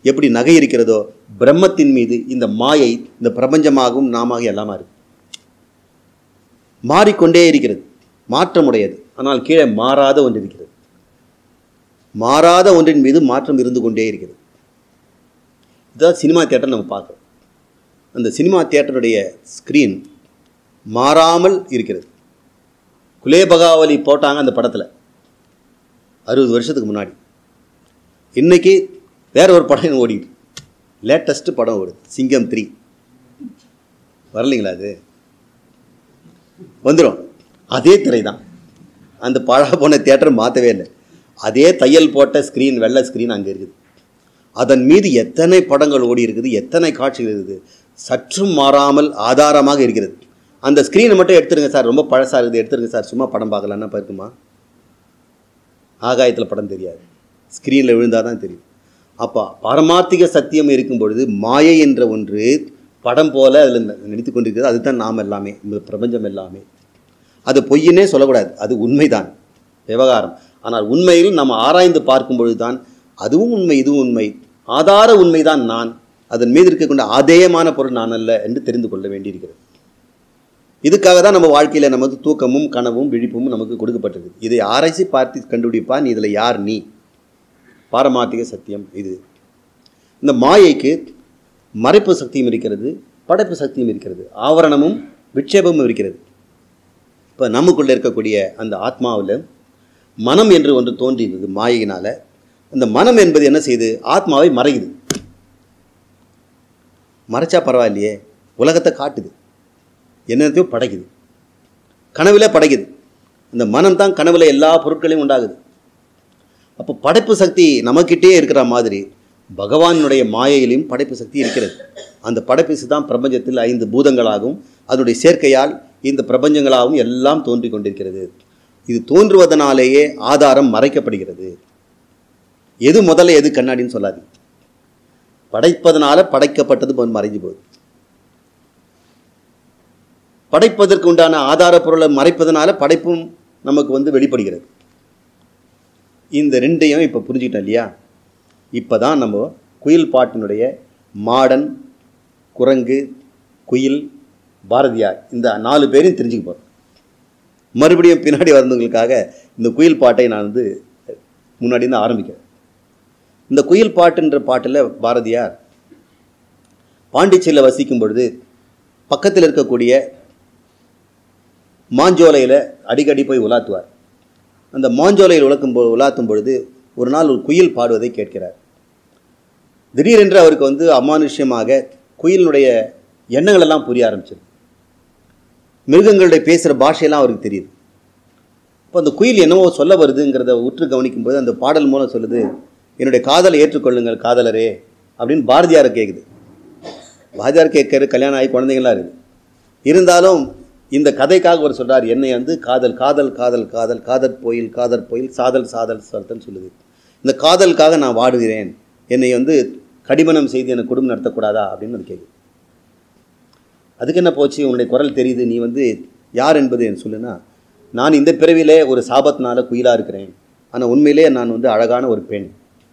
S1: எப்படி நகை இருக்கிறதோ பிரம்மத்தின் மீது இந்த மாயை இந்த பிரபஞ்சமாகவும் நாமாக எல்லாமா இருக்கு மாறிக்கொண்டே இருக்கிறது மாற்றமுடையது ஆனால் கீழே மாறாத ஒன்று இருக்கிறது மாறாத ஒன்றின் மீது மாற்றம் இருந்து கொண்டே இருக்கிறது இதுதான் சினிமா தியேட்டர் நம்ம பார்க்குறோம் அந்த சினிமா தியேட்டருடைய ஸ்க்ரீன் மாறாமல் இருக்கிறது குலேபகாவலி போட்டாங்க அந்த படத்தில் அறுபது வருஷத்துக்கு முன்னாடி இன்னைக்கு வேற ஒரு படம் ஓடிட்டு லேட்டஸ்ட் படம் ஓடுது சிங்கம் த்ரீ வரலைங்களா அது வந்துடும் அதே திரை தான் அந்த பழா போன தியேட்டர் மாற்றவே இல்லை அதே தையல் போட்ட ஸ்க்ரீன் வெள்ளை ஸ்க்ரீன் அங்கே இருக்குது அதன் மீது எத்தனை படங்கள் ஓடி இருக்குது எத்தனை காட்சிகள் இருக்குது சற்றும் மாறாமல் ஆதாரமாக இருக்கிறது அந்த ஸ்க்ரீனை மட்டும் எடுத்துருங்க சார் ரொம்ப பழசாக இருக்குது எடுத்துருங்க சார் சும்மா படம் பார்க்கலான்னா இருக்குமா ஆகாயத்தில் படம் தெரியாது ஸ்க்ரீனில் விழுந்தால் தான் தெரியும் அப்போ பாரமார்த்திக சத்தியம் இருக்கும் பொழுது மாயை என்ற ஒன்று படம் போல அதில் நடித்து கொண்டிருக்கிறது அதுதான் நாம் எல்லாமே இந்த பிரபஞ்சம் எல்லாமே அது பொய்யினே சொல்லக்கூடாது அது உண்மைதான் விவகாரம் ஆனால் உண்மையில் நம்ம ஆராய்ந்து பார்க்கும் பொழுது தான் அதுவும் உண்மை இதுவும் உண்மை ஆதார உண்மைதான் நான் அதன் மீது இருக்கக்கூடிய ஆதேயமான பொருள் நான் அல்ல என்று தெரிந்து கொள்ள வேண்டியிருக்கிறது இதுக்காக தான் நம்ம வாழ்க்கையில் நமக்கு தூக்கமும் கனவும் விழிப்பும் நமக்கு கொடுக்கப்பட்டிருக்கு இதை ஆராய்ச்சி பார்த்து கண்டுபிடிப்பா நீ இதில் யார் நீ பாரமார்த்திக சத்தியம் இது இந்த மாயைக்கு மறைப்பு சக்தியும் இருக்கிறது படைப்பு சக்தியும் இருக்கிறது ஆவரணமும் விட்சேபமும் இருக்கிறது இப்போ நமக்குள்ளே இருக்கக்கூடிய அந்த ஆத்மாவில் மனம் என்று ஒன்று தோன்றியது மாயையினால் அந்த மனம் என்பது என்ன செய்யுது ஆத்மாவை மறைக்குது மறைச்சா பரவாயில்லையே உலகத்தை காட்டுது என்னத்தையும் படைக்குது கனவுல படைக்குது இந்த மனம் தான் கனவுல எல்லா பொருட்களையும் உண்டாகுது அப்போ படைப்பு சக்தி நமக்கிட்டே இருக்கிற மாதிரி பகவானுடைய மாயையிலும் படைப்பு சக்தி இருக்கிறது அந்த படைப்பு சக்தி தான் பிரபஞ்சத்தில் ஐந்து பூதங்களாகவும் அதனுடைய சேர்க்கையால் இந்த பிரபஞ்சங்களாகவும் எல்லாம் தோன்றிக் கொண்டிருக்கிறது இது தோன்றுவதனாலேயே ஆதாரம் மறைக்கப்படுகிறது எது முதல்ல எது கண்ணாடின்னு சொல்லாது படைப்பதனால படைக்கப்பட்டது போல் மறைஞ்சு போகுது படைப்பதற்கு உண்டான ஆதார பொருளை மறைப்பதனால படைப்பும் நமக்கு வந்து வெளிப்படுகிறது இந்த ரெண்டையும் இப்போ புரிஞ்சுக்கிட்டோம் இல்லையா இப்போ தான் நம்ம குயில் பாட்டினுடைய மாடன் குரங்கு குயில் பாரதியார் இந்த நாலு பேரையும் தெரிஞ்சுக்க போகிறோம் மறுபடியும் பின்னாடி வந்தவங்களுக்காக இந்த குயில் பாட்டை நான் வந்து முன்னாடி இருந்து ஆரம்பிக்கிறேன் இந்த குயில் பாட்டுன்ற பாட்டில் பாரதியார் பாண்டிச்சேரியில் வசிக்கும் பொழுது பக்கத்தில் இருக்கக்கூடிய மாஞ்சோலையில் அடிக்கடி போய் உலாத்துவார் அந்த மாஞ்சோலையில் உலக்கும் பொ உலாத்தும் பொழுது ஒரு நாள் ஒரு குயில் பாடுவதை கேட்கிறார் திடீரென்று அவருக்கு வந்து அமானுஷ்யமாக குயிலினுடைய எண்ணங்கள் எல்லாம் புரிய ஆரம்பிச்சது மிருகங்களுடைய பேசுகிற பாஷையெல்லாம் அவருக்கு தெரியுது இப்போ அந்த குயில் என்னவோ சொல்ல வருதுங்கிறத உற்று கவனிக்கும்போது அந்த பாடல் மூலம் சொல்லுது என்னுடைய காதலை ஏற்றுக்கொள்ளுங்கள் காதலரே அப்படின்னு பாரதியாரை கேட்குது பாரதியார் கேட்கறது கல்யாணம் ஆகி குழந்தைங்களாம் இருக்குது இருந்தாலும் இந்த கதைக்காக அவர் சொல்றார் என்னை வந்து காதல் காதல் காதல் காதல் காதல் போயில் காதல் போயில் சாதல் சாதல் சரத்தன்னு சொல்லுது இந்த காதலுக்காக நான் வாடுகிறேன் என்னை வந்து கடிமணம் செய்து எனக்கு குடும்பம் நடத்தக்கூடாதா அப்படின்னு அது கேட்குது அதுக்கு என்ன போச்சு உன்னுடைய குரல் தெரியுது நீ வந்து யார் என்பது என் சொல்லுனா நான் இந்த பிறவிலே ஒரு சாபத்தினால குயிலாக இருக்கிறேன் ஆனால் உண்மையிலே நான் வந்து அழகான ஒரு பெண்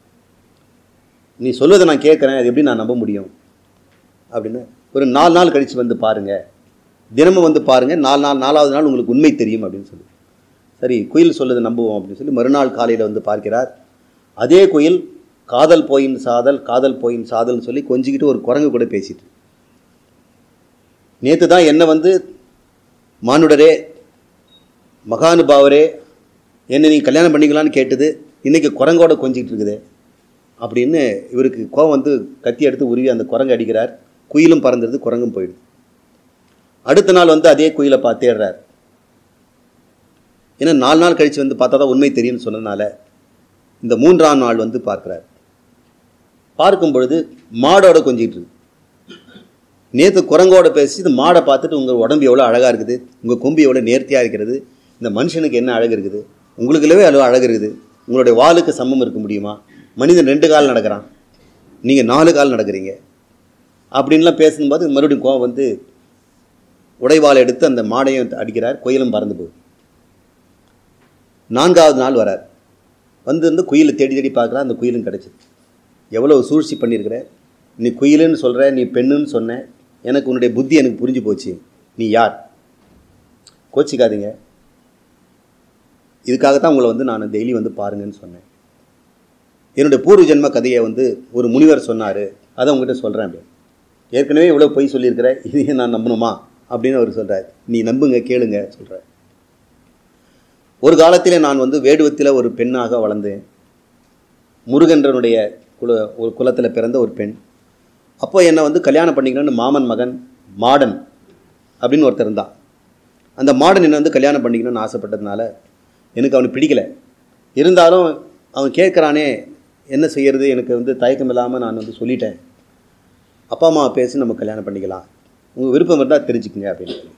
S1: நீ சொல்வதை நான் கேட்குறேன் அது எப்படி நான் நம்ப முடியும் அப்படின்னு ஒரு நாலு நாள் கழித்து வந்து பாருங்கள் தினமும் வந்து பாருங்கள் நாலு நாள் நாலாவது நாள் உங்களுக்கு உண்மை தெரியும் அப்படின்னு சொல்லி சரி குயில் சொல்லுதை நம்புவோம் அப்படின்னு சொல்லி மறுநாள் காலையில் வந்து பார்க்கிறார் அதே குயில் காதல் போயின் சாதல் காதல் போயின் சாதல்னு சொல்லி கொஞ்சிக்கிட்டு ஒரு குரங்கு கூட பேசிட்டு நேற்று தான் என்ன வந்து மானுடரே மகானுபாவரே என்ன நீ கல்யாணம் பண்ணிக்கலான்னு கேட்டது இன்றைக்கி குரங்கோட கொஞ்சிக்கிட்டு இருக்குதே அப்படின்னு இவருக்கு கோவம் வந்து கத்தி எடுத்து உருவி அந்த குரங்கு அடிக்கிறார் குயிலும் பறந்துடுது குரங்கும் போயிடுது அடுத்த நாள் வந்து அதே குயிலை பார்த்து தேடுறார் ஏன்னா நாலு நாள் கழித்து வந்து பார்த்தா தான் உண்மை தெரியும்னு சொன்னதுனால இந்த மூன்றாம் நாள் வந்து பார்க்குறார் பார்க்கும் பொழுது மாடோட கொஞ்சிட்டு இருக்கு நேற்று குரங்கோட பேசி இந்த மாடை பார்த்துட்டு உங்கள் உடம்பு எவ்வளோ அழகாக இருக்குது உங்கள் கொம்பு எவ்வளோ நேர்த்தியாக இருக்கிறது இந்த மனுஷனுக்கு என்ன அழகு இருக்குது உங்களுக்குள்ளவே அவ்வளோ அழகு இருக்குது உங்களுடைய வாளுக்கு சமம் இருக்க முடியுமா மனிதன் ரெண்டு கால் நடக்கிறான் நீங்கள் நாலு கால் நடக்கிறீங்க அப்படின்லாம் பேசும்போது மறுபடியும் கோவம் வந்து உடைவாள் எடுத்து அந்த மாடையும் அடிக்கிறார் கோயிலும் பறந்து போகுது நான்காவது நாள் வரார் வந்து வந்து குயிலை தேடி தேடி பார்க்குறா அந்த குயிலும் கிடச்சிது எவ்வளோ சூழ்ச்சி பண்ணியிருக்கிற நீ குயிலுன்னு சொல்கிற நீ பெண்ணுன்னு சொன்ன எனக்கு உன்னுடைய புத்தி எனக்கு புரிஞ்சு போச்சு நீ யார் கோச்சிக்காதீங்க இதுக்காகத்தான் உங்களை வந்து நான் டெய்லி வந்து பாருங்கன்னு சொன்னேன் என்னுடைய பூர்வ ஜென்ம கதையை வந்து ஒரு முனிவர் சொன்னார் அதை உங்ககிட்ட சொல்கிறேன் அப்படி ஏற்கனவே இவ்வளோ பொய் சொல்லியிருக்கிற இதையும் நான் நம்பணுமா அப்படின்னு அவர் சொல்கிறார் நீ நம்புங்க கேளுங்க சொல்கிறார் ஒரு காலத்திலே நான் வந்து வேடுவத்தில் ஒரு பெண்ணாக வளர்ந்தேன் முருகன்றனுடைய குல ஒரு குலத்தில் பிறந்த ஒரு பெண் அப்போ என்னை வந்து கல்யாணம் பண்ணிக்கணும்னு மாமன் மகன் மாடன் அப்படின்னு ஒருத்தர் இருந்தான் அந்த மாடன் என்னை வந்து கல்யாணம் பண்ணிக்கணும்னு ஆசைப்பட்டதுனால எனக்கு அவனுக்கு பிடிக்கல இருந்தாலும் அவன் கேட்குறானே என்ன செய்யறது எனக்கு வந்து தயக்கம் இல்லாமல் நான் வந்து சொல்லிட்டேன் அப்பா அம்மா பேசி நம்ம கல்யாணம் பண்ணிக்கலாம் உங்கள் விருப்பம் இருந்தால் தெரிஞ்சுக்குங்க அப்படின்னு சொல்லி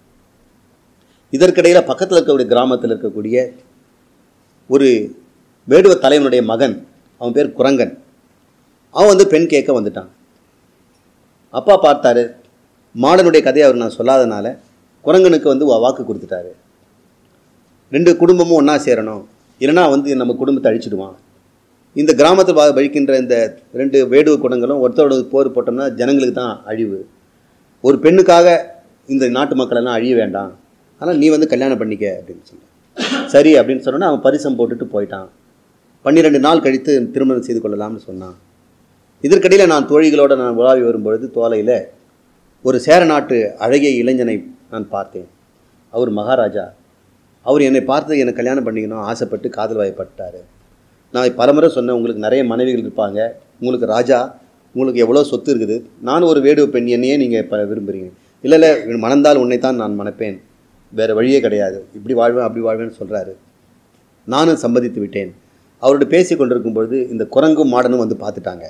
S1: இதற்கிடையில் பக்கத்தில் இருக்கக்கூடிய கிராமத்தில் இருக்கக்கூடிய ஒரு வேடுவ தலைவனுடைய மகன் அவன் பேர் குரங்கன் அவன் வந்து பெண் கேட்க வந்துட்டான் அப்பா பார்த்தாரு மாடனுடைய கதையை அவர் நான் சொல்லாதனால குரங்கனுக்கு வந்து வா- வாக்கு கொடுத்துட்டாரு ரெண்டு குடும்பமும் ஒன்றா சேரணும் இல்லைன்னா வந்து நம்ம குடும்பத்தை அழிச்சிடுவான் இந்த கிராமத்தில் வா வழிக்கின்ற இந்த ரெண்டு வேடுவ குணங்களும் ஒருத்தரோட போர் போட்டோம்னா ஜனங்களுக்கு தான் அழிவு ஒரு பெண்ணுக்காக இந்த நாட்டு மக்களெல்லாம் அழிய வேண்டாம் ஆனால் நீ வந்து கல்யாணம் பண்ணிக்க அப்படின்னு சொன்னான் சரி அப்படின்னு சொன்னோன்னே அவன் பரிசம் போட்டுட்டு போயிட்டான் பன்னிரெண்டு நாள் கழித்து திருமணம் செய்து கொள்ளலாம்னு சொன்னான் இதற்கிடையில் நான் தோழிகளோடு நான் உலாவி வரும்பொழுது தோலையில் ஒரு சேர நாட்டு அழகிய இளைஞனை நான் பார்த்தேன் அவர் மகாராஜா அவர் என்னை பார்த்து என்னை கல்யாணம் பண்ணிக்கணும் ஆசைப்பட்டு காதல் வயப்பட்டார் நான் பலமுறை சொன்னேன் உங்களுக்கு நிறைய மனைவிகள் இருப்பாங்க உங்களுக்கு ராஜா உங்களுக்கு எவ்வளோ சொத்து இருக்குது நான் ஒரு வேடுவ பெண் என்னையே நீங்கள் இப்போ விரும்புகிறீங்க இல்லை இல்லை மணந்தால் உன்னைத்தான் நான் மணப்பேன் வேறு வழியே கிடையாது இப்படி வாழ்வேன் அப்படி வாழ்வேன்னு சொல்கிறாரு நானும் சம்மதித்து விட்டேன் அவரோட பேசி கொண்டிருக்கும் பொழுது இந்த குரங்கும் மாடனும் வந்து பார்த்துட்டாங்க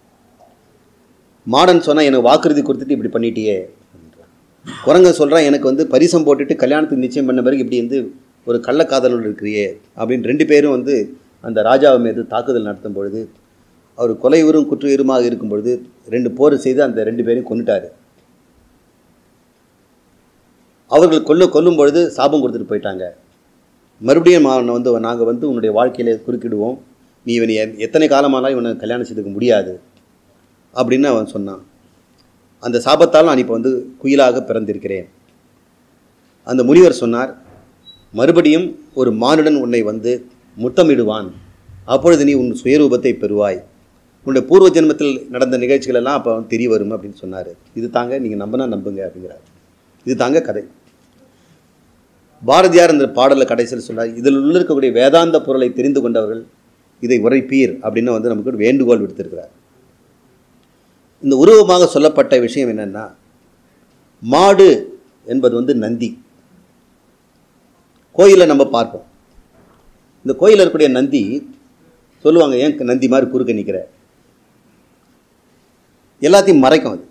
S1: மாடன் சொன்னால் எனக்கு வாக்குறுதி கொடுத்துட்டு இப்படி பண்ணிட்டியே அப்படின்றான். குரங்கன் சொல்கிறான் எனக்கு வந்து பரிசம் போட்டுட்டு கல்யாணத்துக்கு நிச்சயம் பண்ண பிறகு இப்படி வந்து ஒரு கள்ளக்காதலோடு இருக்கிறியே அப்படின்னு ரெண்டு பேரும் வந்து அந்த ராஜாவை மீது தாக்குதல் நடத்தும் பொழுது அவர் கொலையுறும் குற்றுயிருமாக இருக்கும் பொழுது ரெண்டு போர் செய்து அந்த ரெண்டு பேரையும் கொன்னுட்டாரு அவர்கள் கொல்ல கொல்லும் பொழுது சாபம் கொடுத்துட்டு போயிட்டாங்க மறுபடியும் அவனை வந்து நாங்கள் வந்து உன்னுடைய வாழ்க்கையில குறுக்கிடுவோம் நீ இவனை எ- எத்தனை காலமானாலும் இவனை கல்யாணம் செய்துக்க முடியாது அப்படின்னு அவன் சொன்னான் அந்த சாபத்தால் நான் இப்போ வந்து குயிலாக பிறந்திருக்கிறேன் அந்த முனிவர் சொன்னார் மறுபடியும் ஒரு மானுடன் உன்னை வந்து முத்தமிடுவான் அப்பொழுது நீ உன் சுயரூபத்தை பெறுவாய் உன்னுடைய பூர்வ ஜென்மத்தில் நடந்த நிகழ்ச்சிகள் எல்லாம் அப்போ தெரிய வரும் அப்படின்னு சொன்னார் இது தாங்க நீங்கள் நம்பினா நம்புங்க அப்படிங்கிறார் இது தாங்க கதை பாரதியார் இந்த பாடலில் கடைசியில் சொன்னார் இதில் உள்ள இருக்கக்கூடிய வேதாந்த பொருளை தெரிந்து கொண்டவர்கள் இதை உரைப்பீர் அப்படின்னு வந்து நமக்கு ஒரு வேண்டுகோள் விடுத்திருக்கிறார் இந்த உருவமாக சொல்லப்பட்ட விஷயம் என்னன்னா மாடு என்பது வந்து நந்தி கோயிலை நம்ம பார்ப்போம் இந்த கோயிலில் இருக்கக்கூடிய நந்தி சொல்லுவாங்க ஏன் நந்தி மாதிரி குறுக்க நிற்கிற எல்லாத்தையும் மறைக்கும் அது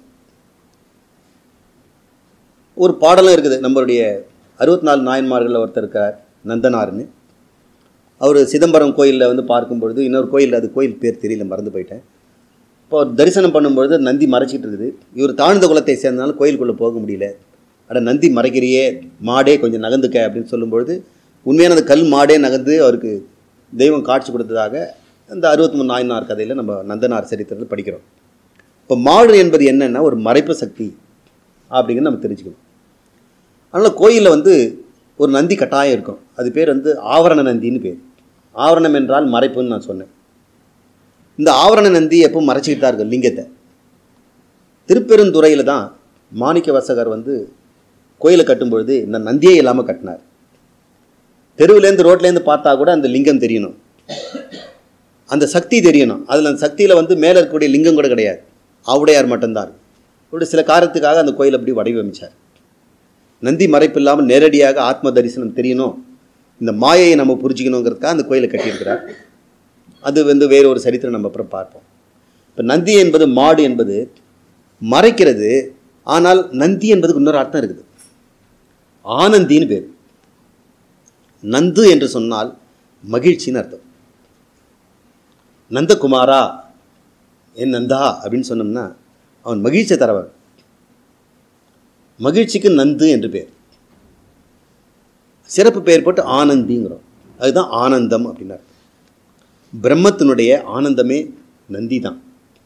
S1: ஒரு பாடலும் இருக்குது நம்மளுடைய அறுபத்தி நாலு நாயன்மார்களில் ஒருத்தர் இருக்கார் நந்தனார்னு அவர் சிதம்பரம் கோயிலில் வந்து பார்க்கும் பொழுது இன்னொரு கோயில் அது கோயில் பேர் தெரியல மறந்து போயிட்டேன் இப்போ அவர் தரிசனம் பண்ணும்பொழுது நந்தி மறைச்சிட்டு இருக்குது இவர் தாழ்ந்த குலத்தை சேர்ந்தனால கோயிலுக்குள்ளே போக முடியல அட நந்தி மறைக்கிறியே மாடே கொஞ்சம் நகர்ந்துக்க அப்படின்னு சொல்லும்பொழுது உண்மையான அந்த கல் மாடே நகர்ந்து அவருக்கு தெய்வம் காட்சி கொடுத்ததாக அந்த அறுபத்தி மூணு நாயனார் கதையில் நம்ம நந்தனார் சரித்திரத்தில் படிக்கிறோம் இப்போ மாடு என்பது என்னன்னா ஒரு மறைப்பு சக்தி அப்படிங்கிறது நம்ம தெரிஞ்சுக்கணும் அதனால் கோயிலில் வந்து ஒரு நந்தி கட்டாயம் இருக்கும் அது பேர் வந்து ஆவரண நந்தின்னு பேர் ஆவரணம் என்றால் மறைப்புன்னு நான் சொன்னேன் இந்த ஆவரண நந்தி எப்போ மறைச்சிக்கிட்டு தான் இருக்கும் லிங்கத்தை திருப்பெருந்துறையில் தான் மாணிக்க வாசகர் வந்து கோயிலை கட்டும்பொழுது இந்த நந்தியே இல்லாமல் கட்டினார் தெருவுலேருந்து ரோட்லேருந்து பார்த்தா கூட அந்த லிங்கம் தெரியணும் அந்த சக்தி தெரியணும் அதில் அந்த சக்தியில் வந்து மேலே இருக்கக்கூடிய லிங்கம் கூட கிடையாது ஆவுடையார் மட்டும்தான் இப்படி சில காரணத்துக்காக அந்த கோயில் அப்படி வடிவமைச்சார் நந்தி மறைப்பு இல்லாமல் நேரடியாக ஆத்ம தரிசனம் தெரியணும் இந்த மாயையை நம்ம புரிஞ்சுக்கணுங்கிறதுக்காக அந்த கோயிலை கட்டியிருக்கிறார் அது வந்து வேற ஒரு சரித்திரம் நம்ம அப்புறம் பார்ப்போம் இப்போ நந்தி என்பது மாடு என்பது மறைக்கிறது ஆனால் நந்தி என்பதுக்கு இன்னொரு அர்த்தம் இருக்குது ஆனந்தின்னு பேர் நந்து என்று சொன்னால் மகிழ்ச்சின்னு அர்த்தம் நந்தகுமாரா என் நந்தா அப்படின்னு சொன்னோம்னா அவன் மகிழ்ச்சியை தரவன் மகிழ்ச்சிக்கு நந்து என்று பேர் சிறப்பு பெயர் போட்டு ஆனந்திங்கிறோம் அதுதான் ஆனந்தம் அப்படின்னார் பிரம்மத்தினுடைய ஆனந்தமே நந்தி தான்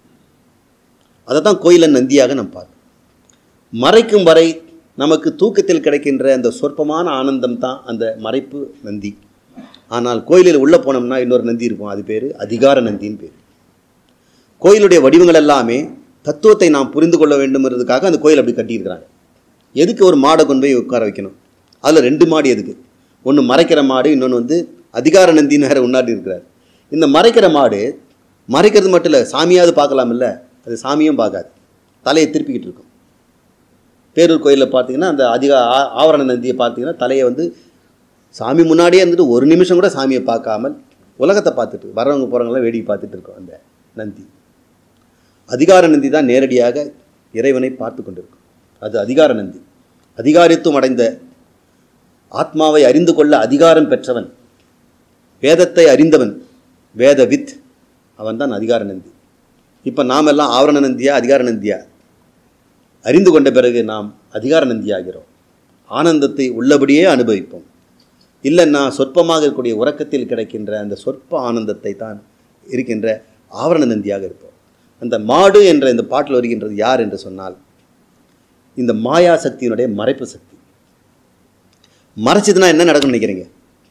S1: அதை தான் கோயிலை நந்தியாக நம்ம பார்க்கணும் மறைக்கும் வரை நமக்கு தூக்கத்தில் கிடைக்கின்ற அந்த சொற்பமான ஆனந்தம் தான் அந்த மறைப்பு நந்தி ஆனால் கோயிலில் உள்ளே போனோம்னா இன்னொரு நந்தி இருக்கும் அது பேர் அதிகார நந்தின்னு பேர் கோயிலுடைய வடிவங்கள் எல்லாமே தத்துவத்தை நாம் புரிந்து கொள்ள வேண்டும்ன்றதுக்காக அந்த கோயில் அப்படி கட்டியிருக்கிறாங்க எதுக்கு ஒரு மாடை கொண்டு போய் உட்கார வைக்கணும் அதில் ரெண்டு மாடு எதுக்கு ஒன்று மறைக்கிற மாடு இன்னொன்று வந்து அதிகார நந்தின்னு வேறு உண்டாட்டி இருக்கிறார் இந்த மறைக்கிற மாடு மறைக்கிறது மட்டும் இல்லை சாமியாவது பார்க்கலாம் இல்லை அது சாமியும் பார்க்காது தலையை திருப்பிக்கிட்டு இருக்கும் பேரூர் கோயிலில் பார்த்தீங்கன்னா அந்த அதிக ஆ- ஆவரண நந்தியை பார்த்தீங்கன்னா தலையை வந்து சாமி முன்னாடியே இருந்துட்டு ஒரு நிமிஷம் கூட சாமியை பார்க்காமல் உலகத்தை பார்த்துட்டு வரவங்க போகிறவங்களாம் வேடிக்கை பார்த்துட்டு இருக்கோம் அந்த நந்தி அதிகார நந்தி தான் நேரடியாக இறைவனை பார்த்து கொண்டிருக்கும் அது அதிகார நந்தி அதிகாரித்துவம் அடைந்த ஆத்மாவை அறிந்து கொள்ள அதிகாரம் பெற்றவன் வேதத்தை அறிந்தவன் வேத வித் அவன் தான் அதிகார நந்தி இப்போ நாம் எல்லாம் ஆவரண நந்தியா அதிகார நந்தியா அறிந்து கொண்ட பிறகு நாம் அதிகார நந்தியாகிறோம் ஆனந்தத்தை உள்ளபடியே அனுபவிப்போம் இல்லைன்னா சொற்பமாக இருக்கக்கூடிய உறக்கத்தில் கிடைக்கின்ற அந்த சொற்ப ஆனந்தத்தை தான் இருக்கின்ற ஆவரண நந்தியாக இருப்போம் அந்த மாடு என்ற இந்த பாட்டில் வருகின்றது யார் என்று சொன்னால் இந்த மாயா சக்தியினுடைய மறைப்பு சக்தி மறைச்சதுன்னா என்ன நடக்கும்னு நினைக்கிறீங்க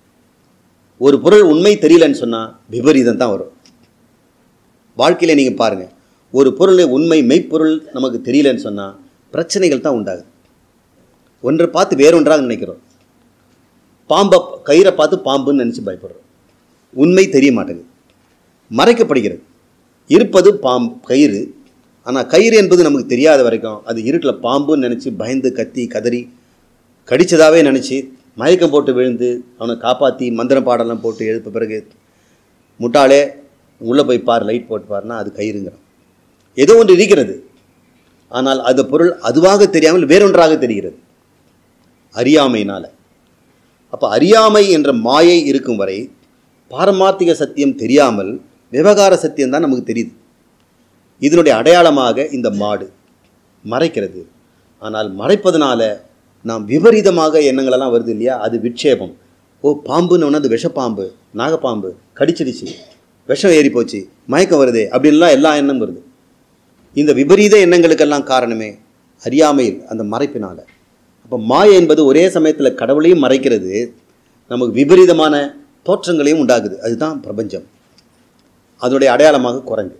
S1: ஒரு பொருள் உண்மை தெரியலன்னு சொன்னால் விபரீதம் தான் வரும் வாழ்க்கையில் நீங்கள் பாருங்கள் ஒரு பொருள் உண்மை மெய்ப்பொருள் நமக்கு தெரியலன்னு சொன்னால் பிரச்சனைகள் தான் உண்டாகுது ஒன்றை பார்த்து வேறொன்றாக நினைக்கிறோம் பாம்பை கயிறை பார்த்து பாம்புன்னு நினச்சி பயப்படுறோம் உண்மை தெரிய மாட்டேங்குது மறைக்கப்படுகிறது இருப்பது பாம் கயிறு ஆனால் கயிறு என்பது நமக்கு தெரியாத வரைக்கும் அது இருட்டில் பாம்புன்னு நினச்சி பயந்து கத்தி கதறி கடிச்சதாவே நினச்சி மயக்கம் போட்டு விழுந்து அவனை காப்பாற்றி மந்திர பாடலாம் போட்டு எழுப்ப பிறகு முட்டாளே உள்ளே போய் பார் லைட் போட்டு பாருன்னா அது கயிறுங்கிறான் ஏதோ ஒன்று இருக்கிறது ஆனால் அந்த பொருள் அதுவாக தெரியாமல் வேறொன்றாக தெரிகிறது அறியாமையினால் அப்போ அறியாமை என்ற மாயை இருக்கும் வரை பாரமார்த்திக சத்தியம் தெரியாமல் விவகார சத்தியம் தான் நமக்கு தெரியுது இதனுடைய அடையாளமாக இந்த மாடு மறைக்கிறது ஆனால் மறைப்பதனால நாம் விபரீதமாக எண்ணங்களெல்லாம் வருது இல்லையா அது விட்சேபம் ஓ பாம்புன்னு அது விஷப்பாம்பு நாகப்பாம்பு கடிச்சிடுச்சு விஷம் ஏறி போச்சு மயக்கம் வருதே அப்படின்லாம் எல்லா எண்ணம் வருது இந்த விபரீத எண்ணங்களுக்கெல்லாம் காரணமே அறியாமையில் அந்த மறைப்பினால அப்போ மாயை என்பது ஒரே சமயத்தில் கடவுளையும் மறைக்கிறது நமக்கு விபரீதமான தோற்றங்களையும் உண்டாகுது அதுதான் பிரபஞ்சம் அதனுடைய அடையாளமாக குரங்கு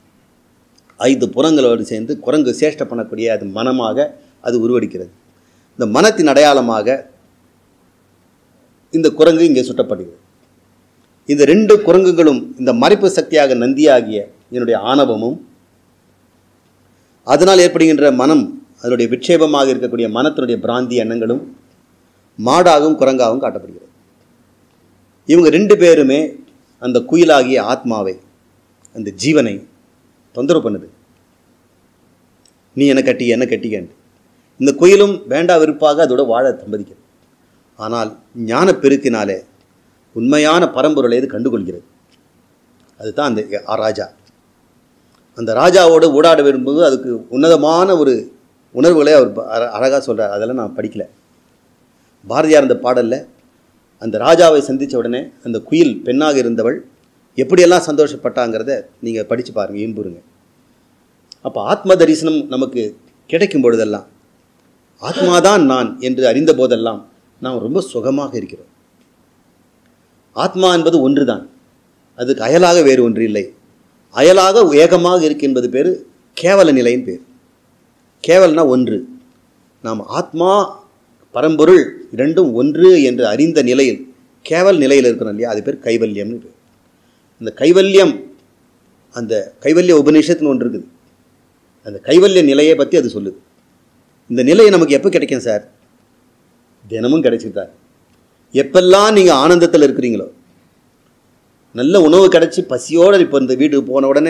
S1: ஐந்து புறங்களோடு சேர்ந்து குரங்கு சேஷ்ட பண்ணக்கூடிய அது மனமாக அது உருவெடுக்கிறது இந்த மனத்தின் அடையாளமாக இந்த குரங்கு இங்கே சுட்டப்படுகிறது இந்த ரெண்டு குரங்குகளும் இந்த மறைப்பு சக்தியாக நந்தியாகிய என்னுடைய ஆணவமும் அதனால் ஏற்படுகின்ற மனம் அதனுடைய விட்சேபமாக இருக்கக்கூடிய மனத்தினுடைய பிராந்தி எண்ணங்களும் மாடாகவும் குரங்காகவும் காட்டப்படுகிறது இவங்க ரெண்டு பேருமே அந்த குயிலாகிய ஆத்மாவை அந்த ஜீவனை தொந்தரவு பண்ணுது நீ என்ன கட்டி என்ன கட்டிக்கன்னு இந்த குயிலும் வேண்டா விருப்பாக அதோட வாழ சம்மதிக்கிறது ஆனால் ஞான பெருக்கினாலே உண்மையான பரம்பொருளை இது கண்டுகொள்கிறது அதுதான் அந்த ஆ- ராஜா அந்த ராஜாவோடு ஊடாட விரும்பும்போது அதுக்கு உன்னதமான ஒரு உணர்வுகளை அவர் அழகாக சொல்கிறார் அதெல்லாம் நான் படிக்கல பாரதியார் அந்த பாடலில் அந்த ராஜாவை சந்தித்த உடனே அந்த குயில் பெண்ணாக இருந்தவள் எப்படியெல்லாம் சந்தோஷப்பட்டாங்கிறத நீங்கள் படித்து பாருங்கள் இன்புறுங்க அப்போ ஆத்ம தரிசனம் நமக்கு கிடைக்கும் பொழுதெல்லாம் ஆத்மாதான் நான் என்று அறிந்த போதெல்லாம் நாம் ரொம்ப சுகமாக இருக்கிறோம் ஆத்மா என்பது ஒன்றுதான் அதுக்கு அயலாக வேறு ஒன்று இல்லை அயலாக ஏகமாக இருக்கு என்பது பேர் கேவல நிலையின் பேர் கேவல்னா ஒன்று நாம் ஆத்மா பரம்பொருள் இரண்டும் ஒன்று என்று அறிந்த நிலையில் கேவல் நிலையில் இருக்கிறோம் இல்லையா அது பேர் கைவல்யம்னு பேர் அந்த கைவல்யம் அந்த கைவல்ய உபநிஷத்துன்னு ஒன்று இருக்குது அந்த கைவல்ய நிலையை பற்றி அது சொல்லுது இந்த நிலை நமக்கு எப்போ கிடைக்கும் சார் தினமும் கிடைச்சிதா எப்பெல்லாம் நீங்கள் ஆனந்தத்தில் இருக்கிறீங்களோ நல்ல உணவு கிடச்சி பசியோடு இப்போ இந்த வீட்டுக்கு போன உடனே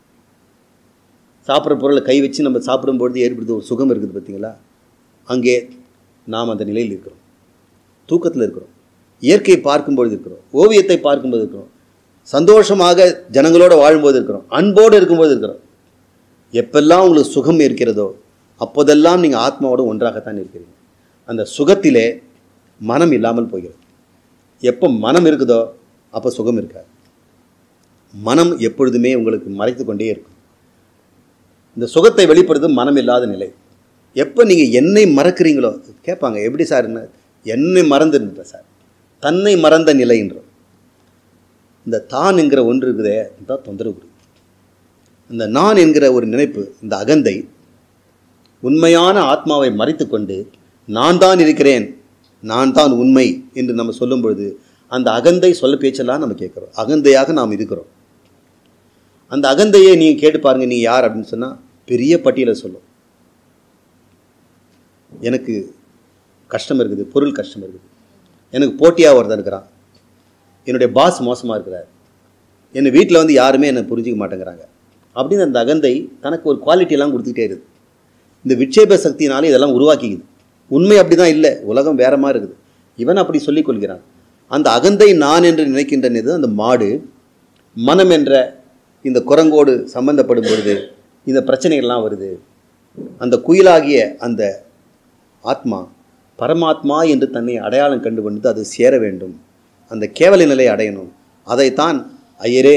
S1: சாப்பிட்ற பொருளை கை வச்சு நம்ம சாப்பிடும்பொழுது ஏற்படுத்த ஒரு சுகம் இருக்குது பார்த்தீங்களா அங்கே நாம் அந்த நிலையில் இருக்கிறோம் தூக்கத்தில் இருக்கிறோம் இயற்கையை பார்க்கும்பொழுது இருக்கிறோம் ஓவியத்தை பார்க்கும்போது இருக்கிறோம் சந்தோஷமாக ஜனங்களோடு வாழும்போது இருக்கிறோம் அன்போடு இருக்கும்போது இருக்கிறோம் எப்பெல்லாம் உங்களுக்கு சுகம் இருக்கிறதோ அப்போதெல்லாம் நீங்கள் ஆத்மாவோடு ஒன்றாகத்தான் இருக்கிறீங்க அந்த சுகத்திலே மனம் இல்லாமல் போகிறது எப்போ மனம் இருக்குதோ அப்போ சுகம் இருக்காது மனம் எப்பொழுதுமே உங்களுக்கு மறைத்து கொண்டே இருக்கும் இந்த சுகத்தை வெளிப்படுறது மனம் இல்லாத நிலை எப்போ நீங்கள் என்னை மறக்கிறீங்களோ கேட்பாங்க எப்படி சார் என்ன என்னை மறந்துருந்த சார் தன்னை மறந்த நிலைன்றோம் இந்த தான் என்கிற ஒன்று இருக்குதே தான் தொந்தரவு கொடுக்கும் இந்த நான் என்கிற ஒரு நினைப்பு இந்த அகந்தை உண்மையான ஆத்மாவை மறைத்து கொண்டு நான் தான் இருக்கிறேன் நான் தான் உண்மை என்று நம்ம சொல்லும் பொழுது அந்த அகந்தை சொல்ல பேச்செல்லாம் நம்ம கேட்குறோம் அகந்தையாக நாம் இருக்கிறோம் அந்த அகந்தையை நீங்கள் கேட்டு பாருங்க நீங்கள் யார் அப்படின்னு சொன்னால் பெரிய பட்டியலை சொல்லும் எனக்கு கஷ்டம் இருக்குது பொருள் கஷ்டம் இருக்குது எனக்கு போட்டியாக ஒருத்தன் இருக்கிறான் என்னுடைய பாஸ் மோசமாக இருக்கிறார் என்னை வீட்டில் வந்து யாருமே என்னை புரிஞ்சிக்க மாட்டேங்கிறாங்க அப்படின்னு அந்த அகந்தை தனக்கு ஒரு குவாலிட்டியெல்லாம் கொடுத்துக்கிட்டே இருக்குது இந்த விட்சேப சக்தினால இதெல்லாம் உருவாக்கிக்குது உண்மை அப்படி தான் இல்லை உலகம் வேற மாதிரி இருக்குது இவன் அப்படி சொல்லிக் கொள்கிறான் அந்த அகந்தை நான் என்று நினைக்கின்றனது அந்த மாடு மனம் என்ற இந்த குரங்கோடு சம்பந்தப்படும் பொழுது இந்த பிரச்சனைகள்லாம் வருது அந்த குயிலாகிய அந்த ஆத்மா பரமாத்மா என்று தன்னை அடையாளம் கண்டு கொண்டு அது சேர வேண்டும் அந்த கேவல நிலை அடையணும் அதைத்தான் ஐயரே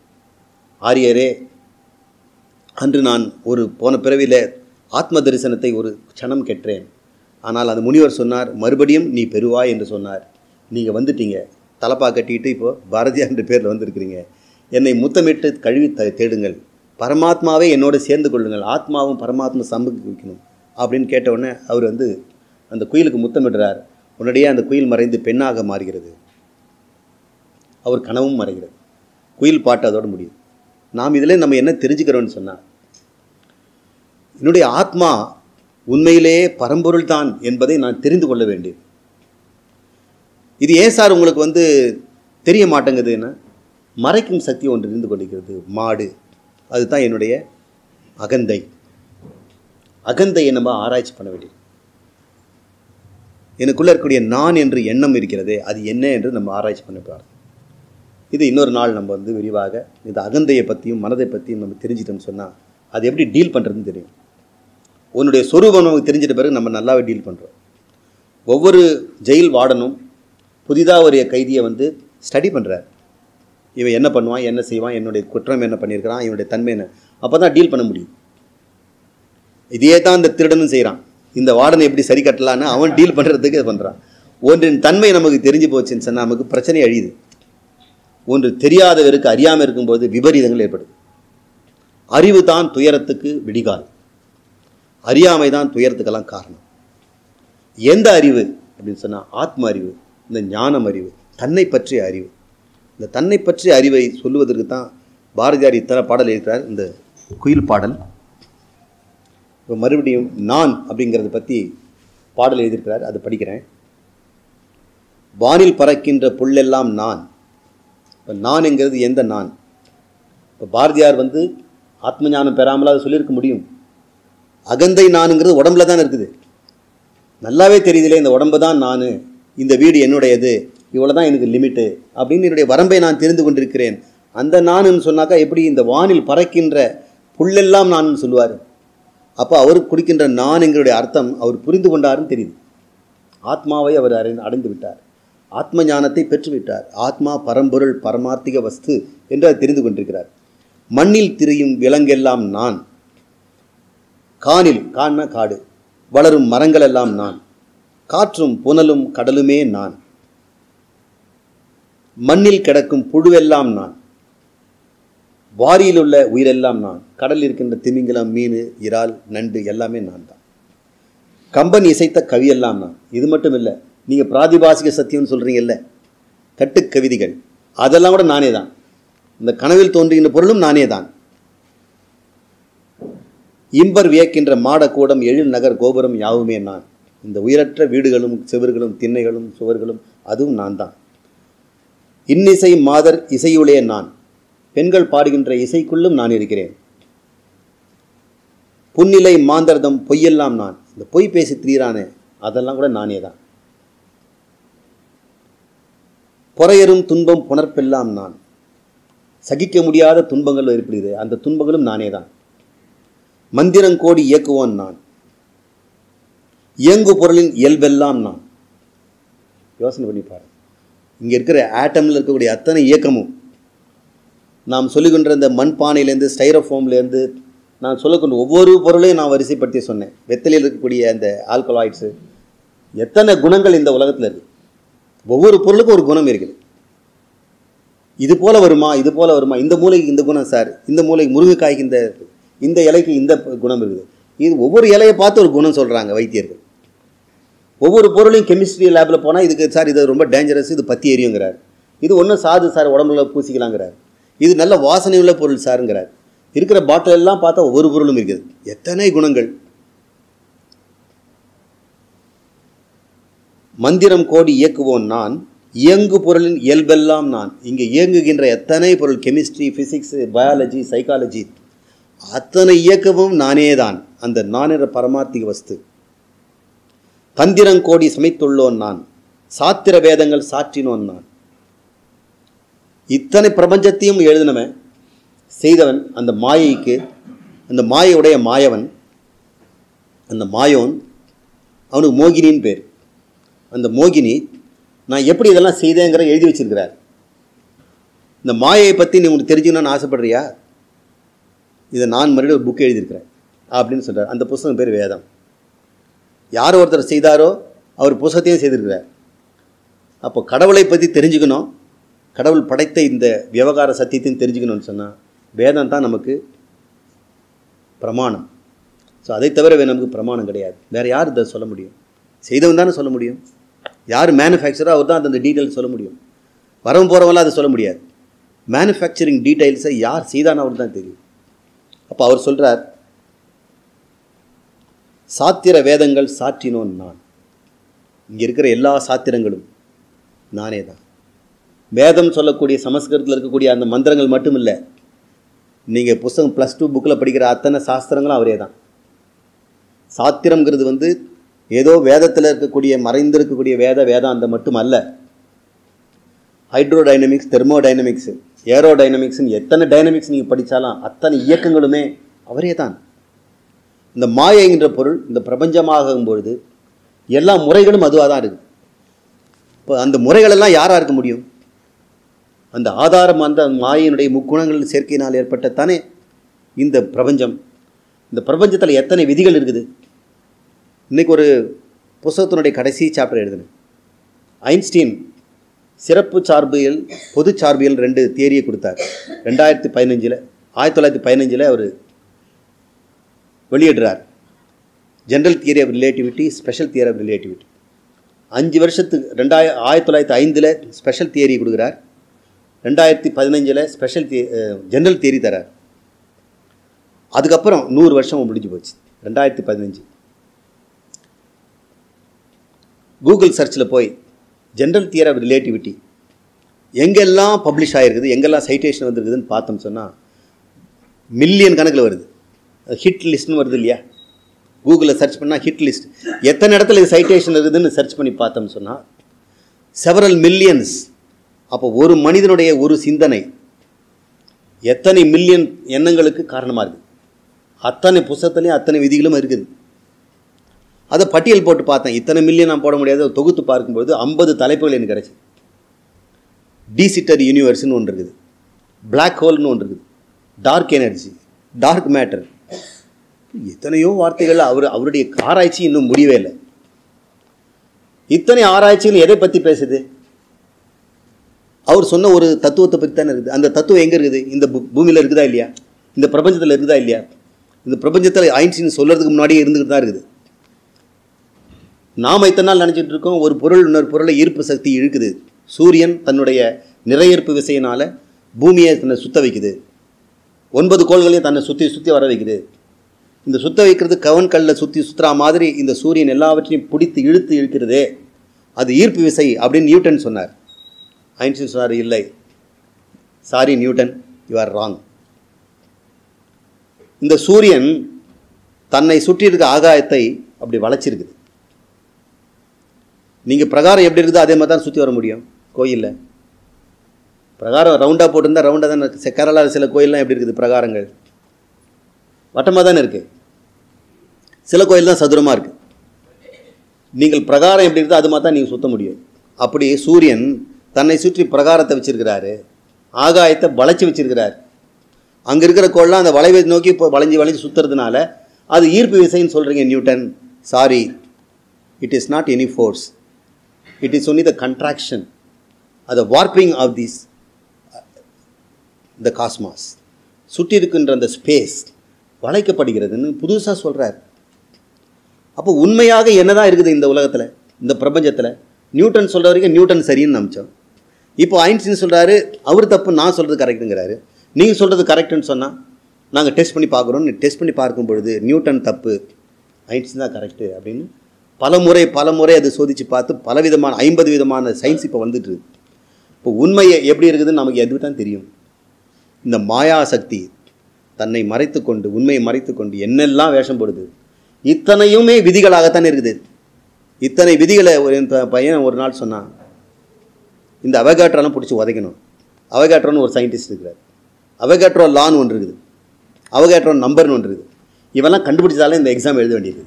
S1: ஆரியரே அன்று நான் ஒரு போன பிறவியில் ஆத்ம தரிசனத்தை ஒரு க்ஷணம் கெற்றேன் ஆனால் அந்த முனிவர் சொன்னார் மறுபடியும் நீ பெறுவாய் என்று சொன்னார் நீங்கள் வந்துட்டீங்க தலப்பா கட்டிட்டு இப்போ பாரதியார் என்ற பேரில் வந்திருக்கிறீங்க என்னை முத்தமிட்டு கழுவி த தேடுங்கள் பரமாத்மாவே என்னோடு சேர்ந்து கொள்ளுங்கள் ஆத்மாவும் பரமாத்மா சம்புக்கு வைக்கணும் அப்படின்னு கேட்ட உடனே அவர் வந்து அந்த குயிலுக்கு முத்தமிடுறார் உடனடியே அந்த குயில் மறைந்து பெண்ணாக மாறுகிறது அவர் கனவும் மறைகிறது குயில் பாட்டு அதோட முடியும் நாம் இதில் நம்ம என்ன தெரிஞ்சுக்கிறோம்னு சொன்னால் என்னுடைய ஆத்மா உண்மையிலேயே பரம்பொருள் தான் என்பதை நான் தெரிந்து கொள்ள வேண்டியது இது ஏன் சார் உங்களுக்கு வந்து தெரிய மாட்டேங்குதுன்னா மறைக்கும் சக்தி ஒன்று இருந்து கொண்டிருக்கிறது மாடு அதுதான் என்னுடைய அகந்தை அகந்தையை நம்ம ஆராய்ச்சி பண்ண வேண்டியது எனக்குள்ளே இருக்கக்கூடிய நான் என்று எண்ணம் இருக்கிறதே அது என்ன என்று நம்ம ஆராய்ச்சி பண்ண பாருங்க இது இன்னொரு நாள் நம்ம வந்து விரிவாக இந்த அகந்தையை பற்றியும் மனதை பற்றியும் நம்ம தெரிஞ்சிட்டோம்னு சொன்னால் அது எப்படி டீல் பண்ணுறதுன்னு தெரியும் உன்னுடைய சொரூபம் நமக்கு தெரிஞ்சிட்ட பிறகு நம்ம நல்லாவே டீல் பண்ணுறோம் ஒவ்வொரு ஜெயில் வார்டனும் புதிதாக ஒரு கைதியை வந்து ஸ்டடி பண்ணுறார் இவன் என்ன பண்ணுவான் என்ன செய்வான் என்னுடைய குற்றம் என்ன பண்ணியிருக்கிறான் இவனுடைய தன்மை என்ன அப்போ தான் டீல் பண்ண முடியும் இதே தான் இந்த திருடனும் செய்கிறான் இந்த வார்டனை எப்படி சரி கட்டலான்னு அவன் டீல் பண்ணுறதுக்கு இது பண்ணுறான் ஒன்றின் தன்மை நமக்கு தெரிஞ்சு போச்சுன்னு சொன்னால் நமக்கு பிரச்சனை அழியுது ஒன்று தெரியாதவருக்கு அறியாமல் இருக்கும்போது விபரீதங்கள் ஏற்படுது அறிவு தான் துயரத்துக்கு விடிகால் அறியாமை தான் துயரத்துக்கெல்லாம் காரணம் எந்த அறிவு அப்படின்னு சொன்னால் ஆத்ம அறிவு இந்த ஞானம் அறிவு தன்னை பற்றிய அறிவு இந்த தன்னை பற்றிய அறிவை சொல்லுவதற்கு தான் பாரதியார் இத்தனை பாடல் இருக்கிறார் இந்த குயில் பாடல் இப்போ மறுபடியும் நான் அப்படிங்கிறத பற்றி பாடல் எழுதியிருக்கிறார் அதை படிக்கிறேன் வானில் பறக்கின்ற புல்லெல்லாம் நான் இப்போ நான் என்கிறது எந்த நான் இப்போ பாரதியார் வந்து ஆத்ம ஞானம் பெறாமல் அதை சொல்லியிருக்க முடியும் அகந்தை நானுங்கிறது உடம்புல தான் இருக்குது நல்லாவே தெரியுதுலே இந்த உடம்பு தான் நான் இந்த வீடு என்னுடையது இவ்வளோ தான் எனக்கு லிமிட்டு அப்படின்னு என்னுடைய வரம்பை நான் தெரிந்து கொண்டிருக்கிறேன் அந்த நானுன்னு சொன்னாக்கா எப்படி இந்த வானில் பறக்கின்ற புல்லெல்லாம் நான் சொல்லுவார் அப்போ அவர் குடிக்கின்ற நான் எங்களுடைய அர்த்தம் அவர் புரிந்து கொண்டாருன்னு தெரியுது ஆத்மாவை அவர் அறி அடைந்து விட்டார் ஆத்ம ஞானத்தை பெற்றுவிட்டார் ஆத்மா பரம்பொருள் பரமார்த்திக வஸ்து என்று அவர் தெரிந்து கொண்டிருக்கிறார் மண்ணில் திரியும் விலங்கெல்லாம் நான் காணில் காண காடு வளரும் மரங்கள் எல்லாம் நான் காற்றும் புனலும் கடலுமே நான் மண்ணில் கிடக்கும் புழுவெல்லாம் நான் வாரியில் உள்ள உயிரெல்லாம் நான் கடலில் இருக்கின்ற திமிங்கலம் மீன் இறால் நண்டு எல்லாமே நான் தான் கம்பன் இசைத்த கவியெல்லாம் நான் இது மட்டும் இல்லை நீங்கள் பிராதிபாசிக சத்தியம்னு சொல்கிறீங்கல்ல கட்டு கவிதைகள் அதெல்லாம் கூட நானே தான் இந்த கனவில் தோன்றுகின்ற பொருளும் நானே தான் இம்பர் வியக்கின்ற மாடக்கூடம் எழில் நகர் கோபுரம் யாவுமே நான் இந்த உயிரற்ற வீடுகளும் செவர்களும் திண்ணைகளும் சுவர்களும் அதுவும் நான் தான் இன்னிசை மாதர் இசையுளே நான் பெண்கள் பாடுகின்ற இசைக்குள்ளும் நான் இருக்கிறேன் புன்னிலை மாந்தர்தம் பொய்யெல்லாம் நான் இந்த பொய் பேசி திரியிறானே அதெல்லாம் கூட நானே தான் பொறையரும் துன்பம் புணர்ப்பெல்லாம் நான் சகிக்க முடியாத துன்பங்கள் ஏற்படுகிறது அந்த துன்பங்களும் நானே தான் மந்திரங்கோடி இயக்குவோன் நான் இயங்கு பொருளின் இயல்பெல்லாம் நான் யோசனை பண்ணி பாரு இங்கே இருக்கிற ஆட்டமில் இருக்கக்கூடிய அத்தனை இயக்கமும் நாம் சொல்லுகின்ற இந்த மண்பானையிலேருந்து ஸ்டைரோஃபோம்லேருந்து நான் சொல்லக்கூடிய ஒவ்வொரு பொருளையும் நான் வரிசைப்படுத்தி சொன்னேன் வெத்தலையில் இருக்கக்கூடிய அந்த ஆல்கலாய்ட்ஸு எத்தனை குணங்கள் இந்த உலகத்தில் இருக்குது ஒவ்வொரு பொருளுக்கும் ஒரு குணம் இருக்குது இது போல வருமா இது போல வருமா இந்த மூலைக்கு இந்த குணம் சார் இந்த மூலைக்கு முருங்கைக்காய்க்கு இந்த இந்த இலைக்கு இந்த குணம் இருக்குது இது ஒவ்வொரு இலையை பார்த்து ஒரு குணம் சொல்கிறாங்க வைத்தியர்கள் ஒவ்வொரு பொருளையும் கெமிஸ்ட்ரி லேபில் போனால் இதுக்கு சார் இது ரொம்ப டேஞ்சரஸ் இது பத்தி எரியுங்கிறார் இது ஒன்றும் சாது சார் உடம்புல பூசிக்கலாங்கிறார் இது நல்ல வாசனை உள்ள பொருள் சாருங்கிறார் இருக்கிற பாட்டில் எல்லாம் பார்த்தா ஒவ்வொரு பொருளும் இருக்குது எத்தனை குணங்கள் மந்திரம் கோடி இயக்குவோன் நான் இயங்கு பொருளின் இயல்பெல்லாம் நான் இங்கே இயங்குகின்ற எத்தனை பொருள் கெமிஸ்ட்ரி ஃபிசிக்ஸ் பயாலஜி சைக்காலஜி அத்தனை இயக்கமும் நானே தான் அந்த நான் என்ற பரமார்த்திக வஸ்து தந்திரங்கோடி சமைத்துள்ளோன் நான் சாத்திர வேதங்கள் சாற்றினோன் நான் இத்தனை பிரபஞ்சத்தையும் எழுதினவன் செய்தவன் அந்த மாயைக்கு அந்த மாயையுடைய மாயவன் அந்த மாயோன் அவனுக்கு மோகினின்னு பேர் அந்த மோகினி நான் எப்படி இதெல்லாம் செய்தேங்கிற எழுதி வச்சிருக்கிறார் இந்த மாயையை பற்றி நீ உங்களுக்கு தெரிஞ்சுக்கணும்னு ஆசைப்படுறியா இதை நான் மறுபடியும் ஒரு புக் எழுதியிருக்கிறேன் அப்படின்னு சொல்கிறார் அந்த புஸ்தகம் பேர் வேதம் யார் ஒருத்தர் செய்தாரோ அவர் புஸ்தகத்தையும் செய்திருக்கிறார் அப்போ கடவுளை பற்றி தெரிஞ்சுக்கணும் கடவுள் படைத்த இந்த விவகார சத்தியத்தையும் தெரிஞ்சுக்கணும்னு சொன்னால் வேதம் தான் நமக்கு பிரமாணம் ஸோ அதை தவிர வேறு நமக்கு பிரமாணம் கிடையாது வேறு யார் இதை சொல்ல முடியும் செய்தவன் தானே சொல்ல முடியும் யார் மேனுஃபேக்சரோ அவர் தான் அந்த டீட்டெயில்ஸ் சொல்ல முடியும் வரவும் போகிறவங்களாம் அதை சொல்ல முடியாது மேனுஃபேக்சரிங் டீட்டெயில்ஸை யார் செய்தான்னு அவர் தான் தெரியும் அப்போ அவர் சொல்கிறார் சாத்திர வேதங்கள் சாற்றினோன் நான் இங்கே இருக்கிற எல்லா சாத்திரங்களும் நானே தான் வேதம் சொல்லக்கூடிய சமஸ்கிருதத்தில் இருக்கக்கூடிய அந்த மந்திரங்கள் மட்டும் இல்லை நீங்கள் புஸ்தகம் ப்ளஸ் டூ புக்கில் படிக்கிற அத்தனை சாஸ்திரங்களும் அவரே தான் சாத்திரங்கிறது வந்து ஏதோ வேதத்தில் இருக்கக்கூடிய மறைந்திருக்கக்கூடிய வேத வேதாந்தம் மட்டும் அல்ல ஹைட்ரோ டைனமிக்ஸ் தெர்மோ டைனமிக்ஸ் ஏரோ டைனமிக்ஸ்னு எத்தனை டைனமிக்ஸ் நீங்கள் படித்தாலும் அத்தனை இயக்கங்களுமே அவரே தான் இந்த மாயைங்கிற பொருள் இந்த பிரபஞ்சமாகும் பொழுது எல்லா முறைகளும் அதுவாக தான் இருக்குது இப்போ அந்த முறைகளெல்லாம் யாராக இருக்க முடியும் அந்த ஆதாரம் அந்த மாயினுடைய முக்குணங்கள் சேர்க்கையினால் ஏற்பட்ட தானே இந்த பிரபஞ்சம் இந்த பிரபஞ்சத்தில் எத்தனை விதிகள் இருக்குது இன்றைக்கி ஒரு புஸ்தகத்தினுடைய கடைசி சாப்டர் எழுதினேன் ஐன்ஸ்டீன் சிறப்பு சார்பியல் பொது சார்பியல் ரெண்டு தியரியை கொடுத்தார் ரெண்டாயிரத்தி பதினஞ்சில் ஆயிரத்தி தொள்ளாயிரத்தி பதினஞ்சில் அவர் வெளியிடுறார் general theory of relativity special theory of relativity அஞ்சு வருஷத்துக்கு ரெண்டாய ஆயிரத்தி தொள்ளாயிரத்தி ஐந்தில் ஸ்பெஷல் தியரி கொடுக்குறார் ரெண்டாயிரத்தி பதினஞ்சில் ஸ்பெஷல் திய ஜென்ரல் தியரி தரார் அதுக்கப்புறம் நூறு வருஷம் முடிஞ்சு போச்சு ரெண்டாயிரத்தி பதினஞ்சு கூகுள் சர்ச்சில் போய் ஜென்ரல் தியரி ஆஃப் ரிலேட்டிவிட்டி எங்கெல்லாம் பப்ளிஷ் ஆகிருக்குது எங்கெல்லாம் சைட்டேஷன் வந்துருக்குதுன்னு பார்த்தோம் சொன்னால் மில்லியன் கணக்கில் வருது ஹிட் லிஸ்ட்னு வருது இல்லையா கூகுளில் சர்ச் பண்ணால் ஹிட் லிஸ்ட் எத்தனை இடத்துல இது சைட்டேஷன் இருக்குதுன்னு சர்ச் பண்ணி பார்த்தோம்னு சொன்னால் செவரல் மில்லியன்ஸ் அப்போ ஒரு மனிதனுடைய ஒரு சிந்தனை எத்தனை மில்லியன் எண்ணங்களுக்கு காரணமாக இருக்குது அத்தனை புஸ்தகத்துலேயும் அத்தனை விதிகளும் இருக்குது அதை பட்டியல் போட்டு பார்த்தேன் இத்தனை மில்லியன் நான் போட முடியாது தொகுத்து பார்க்கும்போது ஐம்பது தலைப்புகள் எனக்கு கிடச்சி டீசிட்டர் யூனிவர்ஸ்னு ஒன்று இருக்குது பிளாக் ஹோல்னு ஒன்று இருக்குது டார்க் எனர்ஜி டார்க் மேட்டர் எத்தனையோ வார்த்தைகள் அவர் அவருடைய ஆராய்ச்சி இன்னும் முடியவே இல்லை இத்தனை ஆராய்ச்சிகள் எதை பற்றி பேசுது அவர் சொன்ன ஒரு தத்துவத்தை பற்றி தானே இருக்குது அந்த தத்துவம் எங்கே இருக்குது இந்த பூமியில் இருக்குதா இல்லையா இந்த பிரபஞ்சத்தில் இருக்குதா இல்லையா இந்த பிரபஞ்சத்தில் ஐன்ஸ்டீன் சொல்கிறதுக்கு முன்னாடியே இருந்துக்கிட்டு தான் இருக்குது நாம் இத்தனை நாள் நினச்சிட்டு இருக்கோம் ஒரு பொருள் இன்னொரு பொருளை ஈர்ப்பு சக்தி இழுக்குது சூரியன் தன்னுடைய நிறையீர்ப்பு விசையினால் பூமியை தன்னை சுத்த வைக்குது ஒன்பது கோள்களையும் தன்னை சுற்றி சுற்றி வர வைக்குது இந்த சுத்த வைக்கிறது கவன் கல்லில் சுற்றி சுற்றுறா மாதிரி இந்த சூரியன் எல்லாவற்றையும் பிடித்து இழுத்து இழுக்கிறதே அது ஈர்ப்பு விசை அப்படின்னு நியூட்டன் சொன்னார் ஐன்ஸ்டீன் சொன்னார் இல்லை sorry Newton you are wrong இந்த சூரியன் தன்னை சுற்றி இருக்க ஆகாயத்தை அப்படி வளைச்சிருக்குது நீங்கள் பிரகாரம் எப்படி இருக்குதோ அதே மாதிரி தான் சுற்றி வர முடியும் கோயிலில் பிரகாரம் ரவுண்டாக போட்டிருந்தா ரவுண்டாக தானே இருக்கு கேரளாவில் சில கோயிலெலாம் எப்படி இருக்குது பிரகாரங்கள் வட்டமாக தானே இருக்குது சில கோயில் தான் சதுரமாக இருக்குது நீங்கள் பிரகாரம் எப்படி இருக்குதோ அது மாதிரி தான் நீங்கள் சுத்த முடியும் அப்படி சூரியன் தன்னை சுற்றி பிரகாரத்தை வச்சிருக்கிறாரு ஆகாயத்தை வளைச்சி வச்சிருக்கிறார் அங்கே இருக்கிற கோள்லாம் அந்த வளைவை நோக்கி இப்போ வளைஞ்சு வளைஞ்சு சுற்றுறதுனால அது ஈர்ப்பு விசைன்னு சொல்கிறீங்க Newton sorry it is not any force it is only the contraction அது warping of this the cosmos சுற்றி இருக்கின்ற அந்த ஸ்பேஸ் வளைக்கப்படுகிறதுன்னு புதுசாக சொல்கிறார் அப்போ உண்மையாக என்னதான் இருக்குது இந்த உலகத்தில் இந்த பிரபஞ்சத்தில் நியூட்டன் சொல்கிற வரைக்கும் நியூட்டன் சரின்னு நம்பிச்சோம் இப்போ ஐன்ஸ்டீன் சொல்கிறாரு அவர் தப்பு நான் சொல்கிறது கரெக்டுங்கிறாரு நீங்கள் சொல்கிறது கரெக்டுன்னு சொன்னால் நாங்கள் டெஸ்ட் பண்ணி பார்க்குறோம் டெஸ்ட் பண்ணி பார்க்கும் பொழுது நியூட்டன் தப்பு ஐன்ஸ்டீன் தான் கரெக்டு அப்படின்னு பல முறை பல முறை அதை சோதித்து பார்த்து பலவிதமான ஐம்பது விதமான சயின்ஸ் இப்போ வந்துட்டு இருக்கு இப்போ உண்மையை எப்படி இருக்குதுன்னு நமக்கு எது தான் தெரியும் இந்த மாயா சக்தி தன்னை மறைத்து கொண்டு உண்மையை மறைத்து கொண்டு என்னெல்லாம் வேஷம் போடுது இத்தனையுமே விதிகளாகத்தான் இருக்குது இத்தனை விதிகளை ஒரு என் ப- பையன் ஒரு நாள் சொன்னான் இந்த அவகாட்ரோலாம் பிடிச்சி உதைக்கணும் அவகாட்ரோன்னு ஒரு சயின்டிஸ்ட் இருக்கிறார் அவகாட்ரோ லான்னு ஒன்று இருக்குது அவகாட்ரோ நம்பர்னு ஒன்று இருக்குது இவெல்லாம் கண்டுபிடிச்சாலே இந்த எக்ஸாம் எழுத வேண்டியது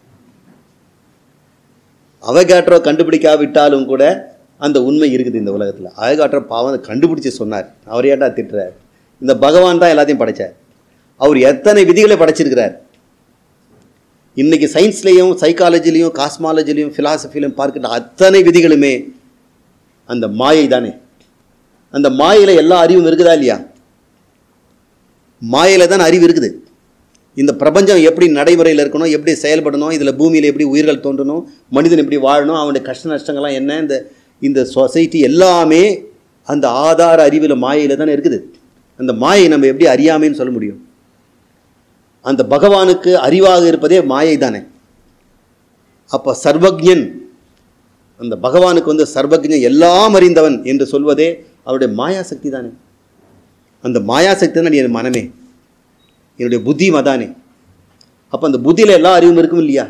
S1: அவகாட்ரோ கண்டுபிடிக்காவிட்டாலும் கூட அந்த உண்மை இருக்குது இந்த உலகத்தில் அவகாட்ரோ பாவம் அதை கண்டுபிடிச்சு சொன்னார் அவர் ஏன்டா திட்டுறார் இந்த பகவான் தான் எல்லாத்தையும் படைச்சார் அவர் எத்தனை விதிகளை படைச்சிருக்கிறார் இன்னைக்கு சயின்ஸ்லேயும் சைக்காலஜிலையும் காஸ்மாலஜிலையும் ஃபிலாசபிலையும் பார்க்கிற அத்தனை விதிகளுமே அந்த மாயை தானே அந்த மாயையில் எல்லா அறிவும் இருக்குதா இல்லையா மாயையில் தான் அறிவு இருக்குது இந்த பிரபஞ்சம் எப்படி நடைமுறையில் இருக்கணும் எப்படி செயல்படணும் இதில் பூமியில் எப்படி உயிர்கள் தோன்றணும் மனிதன் எப்படி வாழணும் அவனுடைய கஷ்ட நஷ்டங்கள்லாம் என்ன இந்த இந்த சொசைட்டி எல்லாமே அந்த ஆதார அறிவில் மாயையில் தானே இருக்குது அந்த மாயை நம்ம எப்படி அறியாமைன்னு சொல்ல முடியும் அந்த பகவானுக்கு அறிவாக இருப்பதே மாயை தானே அப்போ சர்வஜன் அந்த பகவானுக்கு வந்து சர்வஜன் எல்லாம் அறிந்தவன் என்று சொல்வதே அவருடைய மாயாசக்தி தானே அந்த மாயாசக்தி தான் என் மனமே என்னுடைய புத்தி மதானே அப்போ அந்த புத்தியில் எல்லா அறிவும் இருக்கும் இல்லையா